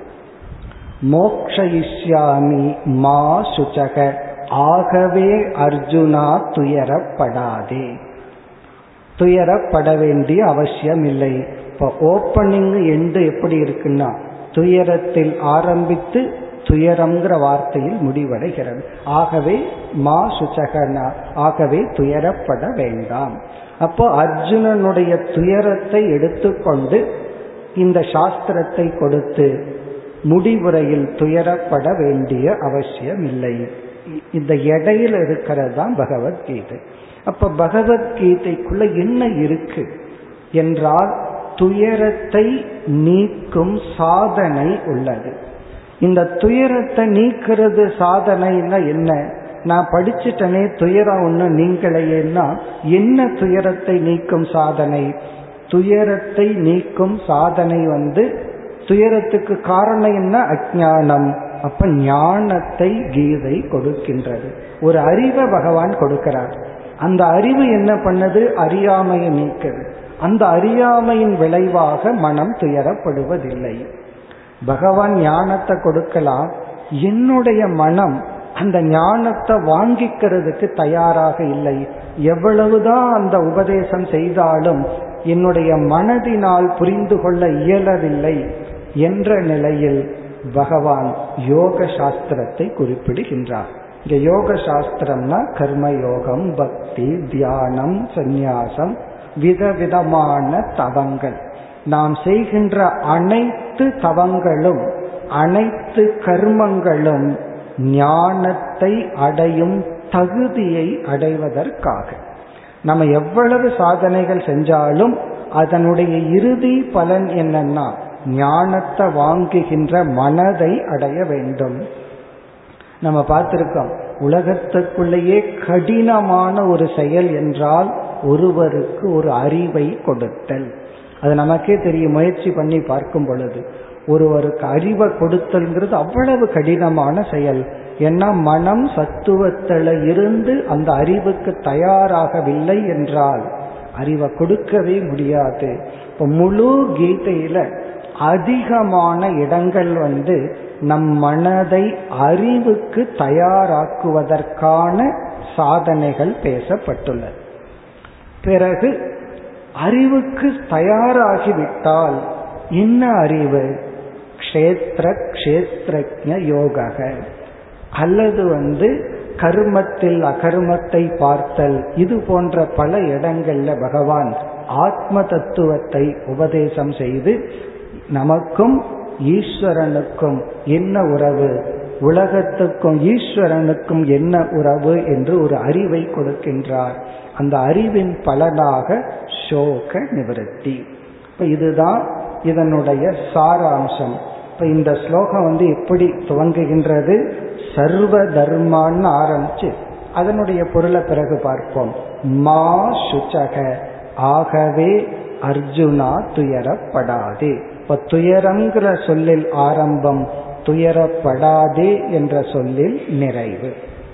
மோக்ஷயிஷ்யாமி மா சுச்சக ஆகவே அர்ஜுனா துயரப்படாதே துயரப்பட வேண்டிய அவசியம் இல்லை இப்போ ஓப்பனிங் எண்டு எப்படி இருக்குன்னா துயரத்தில் ஆரம்பித்து துயரம்ங்கிற வார்த்தையில் முடிவடைகிறது ஆகவே மா சுச்சகனா ஆகவே துயரப்பட வேண்டாம் அப்போ அர்ஜுனனுடைய துயரத்தை எடுத்துக்கொண்டு இந்த சாஸ்திரத்தை கொடுத்து முடிவுரையில் துயரப்பட வேண்டிய அவசியம் இல்லை இந்த இடையில இருக்கிறது தான் பகவத்கீதை அப்ப பகவத்கீதைக்குள்ள என்ன இருக்கு என்றால் துயரத்தை நீக்கும் சாதனை உள்ளது இந்த துயரத்தை நீக்கிறது சாதனைன்னா என்ன நான் படிச்சுட்டனே துயரம் ஒண்ணு நீங்களையேன்னா என்ன துயரத்தை நீக்கும் சாதனை துயரத்தை நீக்கும் சாதனை வந்து துயரத்துக்கு காரணம் என்ன அஜானம் அப்ப ஞானத்தை கீதை கொடுக்கின்றது ஒரு அறிவை பகவான் கொடுக்கிறார் அந்த அறிவு என்ன பண்ணது அறியாமையை நீக்குது அந்த அறியாமையின் விளைவாக மனம் துயரப்படுவதில்லை பகவான் ஞானத்தை கொடுக்கலாம் என்னுடைய மனம் அந்த ஞானத்தை வாங்கிக்கிறதுக்கு தயாராக இல்லை எவ்வளவுதான் அந்த உபதேசம் செய்தாலும் என்னுடைய மனதினால் புரிந்து கொள்ள இயலவில்லை என்ற நிலையில் பகவான் யோக சாஸ்திரத்தை குறிப்பிடுகின்றார் இங்க யோக சாஸ்திரம்னா கர்ம யோகம் பக்தி தியானம் சந்நியாசம் விதவிதமான தவங்கள் நாம் செய்கின்ற அனைத்து தவங்களும் அனைத்து கர்மங்களும் ஞானத்தை அடையும் தகுதியை அடைவதற்காக நம்ம எவ்வளவு சாதனைகள் செஞ்சாலும் அதனுடைய இறுதி பலன் என்னன்னா ஞானத்தை வாங்குகின்ற மனதை அடைய வேண்டும் நம்ம பார்த்திருக்கோம் உலகத்துக்குள்ளேயே கடினமான ஒரு செயல் என்றால் ஒருவருக்கு ஒரு அறிவை கொடுத்தல் அது நமக்கே தெரியும் முயற்சி பண்ணி பார்க்கும் பொழுது ஒருவருக்கு அறிவை கொடுத்தல்ங்கிறது அவ்வளவு கடினமான செயல் ஏன்னா மனம் சத்துவத்தில் இருந்து அந்த அறிவுக்கு தயாராகவில்லை என்றால் அறிவை கொடுக்கவே முடியாது இப்போ முழு கீதையில அதிகமான இடங்கள் வந்து நம் மனதை அறிவுக்கு தயாராக்குவதற்கான சாதனைகள் பேசப்பட்டுள்ளது பிறகு அறிவுக்கு தயாராகிவிட்டால் என்ன அறிவு க்ஷேத்திர க்ஷேத்திரஜ யோக அல்லது வந்து கர்மத்தில் அகர்மத்தை பார்த்தல் இது போன்ற பல இடங்கள்ல பகவான் ஆத்ம தத்துவத்தை உபதேசம் செய்து நமக்கும் ஈஸ்வரனுக்கும் என்ன உறவு உலகத்துக்கும் ஈஸ்வரனுக்கும் என்ன உறவு என்று ஒரு அறிவை கொடுக்கின்றார் அந்த அறிவின் பலனாக சோக நிவர்த்தி இப்ப இதுதான் இதனுடைய சாராம்சம் இப்ப இந்த ஸ்லோகம் வந்து எப்படி துவங்குகின்றது சர்வ தர்மான்னு ஆரம்பிச்சு அதனுடைய பொருளை பிறகு பார்ப்போம் மா சுச்சக ஆகவே அர்ஜுனா துயரப்படாதே இப்ப துயரங்கிற சொல்லில் ஆரம்பம் துயரப்படாதே என்ற சொல்லில் நிறைவு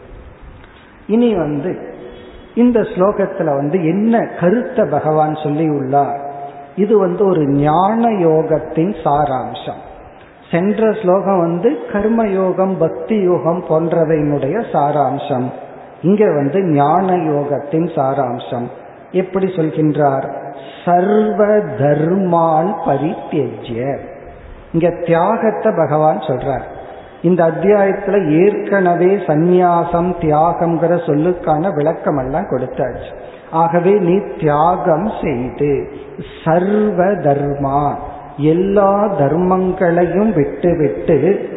இனி வந்து இந்த ஸ்லோகத்துல வந்து என்ன கருத்தை பகவான் சொல்லி உள்ளார் இது வந்து ஒரு ஞான யோகத்தின் சாராம்சம் சென்ற ஸ்லோகம் வந்து கர்ம யோகம் பக்தி யோகம் போன்றவையினுடைய சாராம்சம் இங்க வந்து ஞான யோகத்தின் சாராம்சம் எப்படி சொல்கின்றார் சர்வ தர்மான் பரித்தேஜ்ய இங்க தியாகத்தை பகவான் சொல்றார் இந்த அத்தியாயத்துல ஏற்கனவே சந்நியாசம் தியாகம்ங்கிற சொல்லுக்கான விளக்கம் எல்லாம் கொடுத்தாச்சு ஆகவே நீ தியாகம் செய்து சர்வ தர்மா எல்லா தர்மங்களையும் விட்டுவிட்டு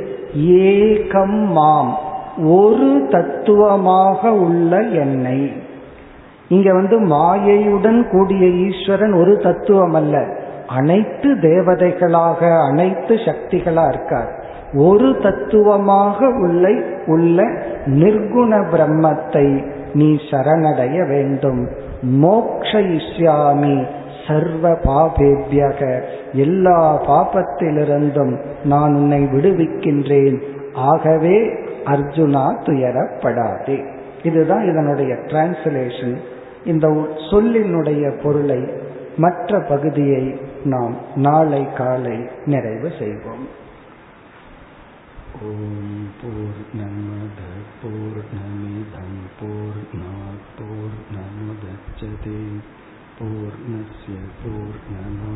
ஏகம் மாம் ஒரு தத்துவமாக உள்ள என்னை இங்க வந்து மாயையுடன் கூடிய ஈஸ்வரன் ஒரு தத்துவம் அல்ல அனைத்து தேவதைகளாக அனைத்து சக்திகளா இருக்கார் ஒரு தத்துவமாக உள்ள உள்ள நிர்குண பிரம்மத்தை நீ சரணடைய வேண்டும் மோக்ஷயிஷ்யாமி சர்வ பாபேபியக எல்லா பாபத்திலிருந்தும் நான் உன்னை விடுவிக்கின்றேன் ஆகவே அர்ஜுனா துயரப்படாதே இதுதான் இதனுடைய டிரான்ஸ்லேஷன் இந்த சொல்லினுடைய பொருளை மற்ற பகுதியை நாம் நாளை காலை நிறைவு செய்வோம் ஓம் பூர்ணமத பூர்ணமிதம் பூர்ணாத் பூர்ணமுதச்சதே பூர்ணஸ்ய பூர்ணமா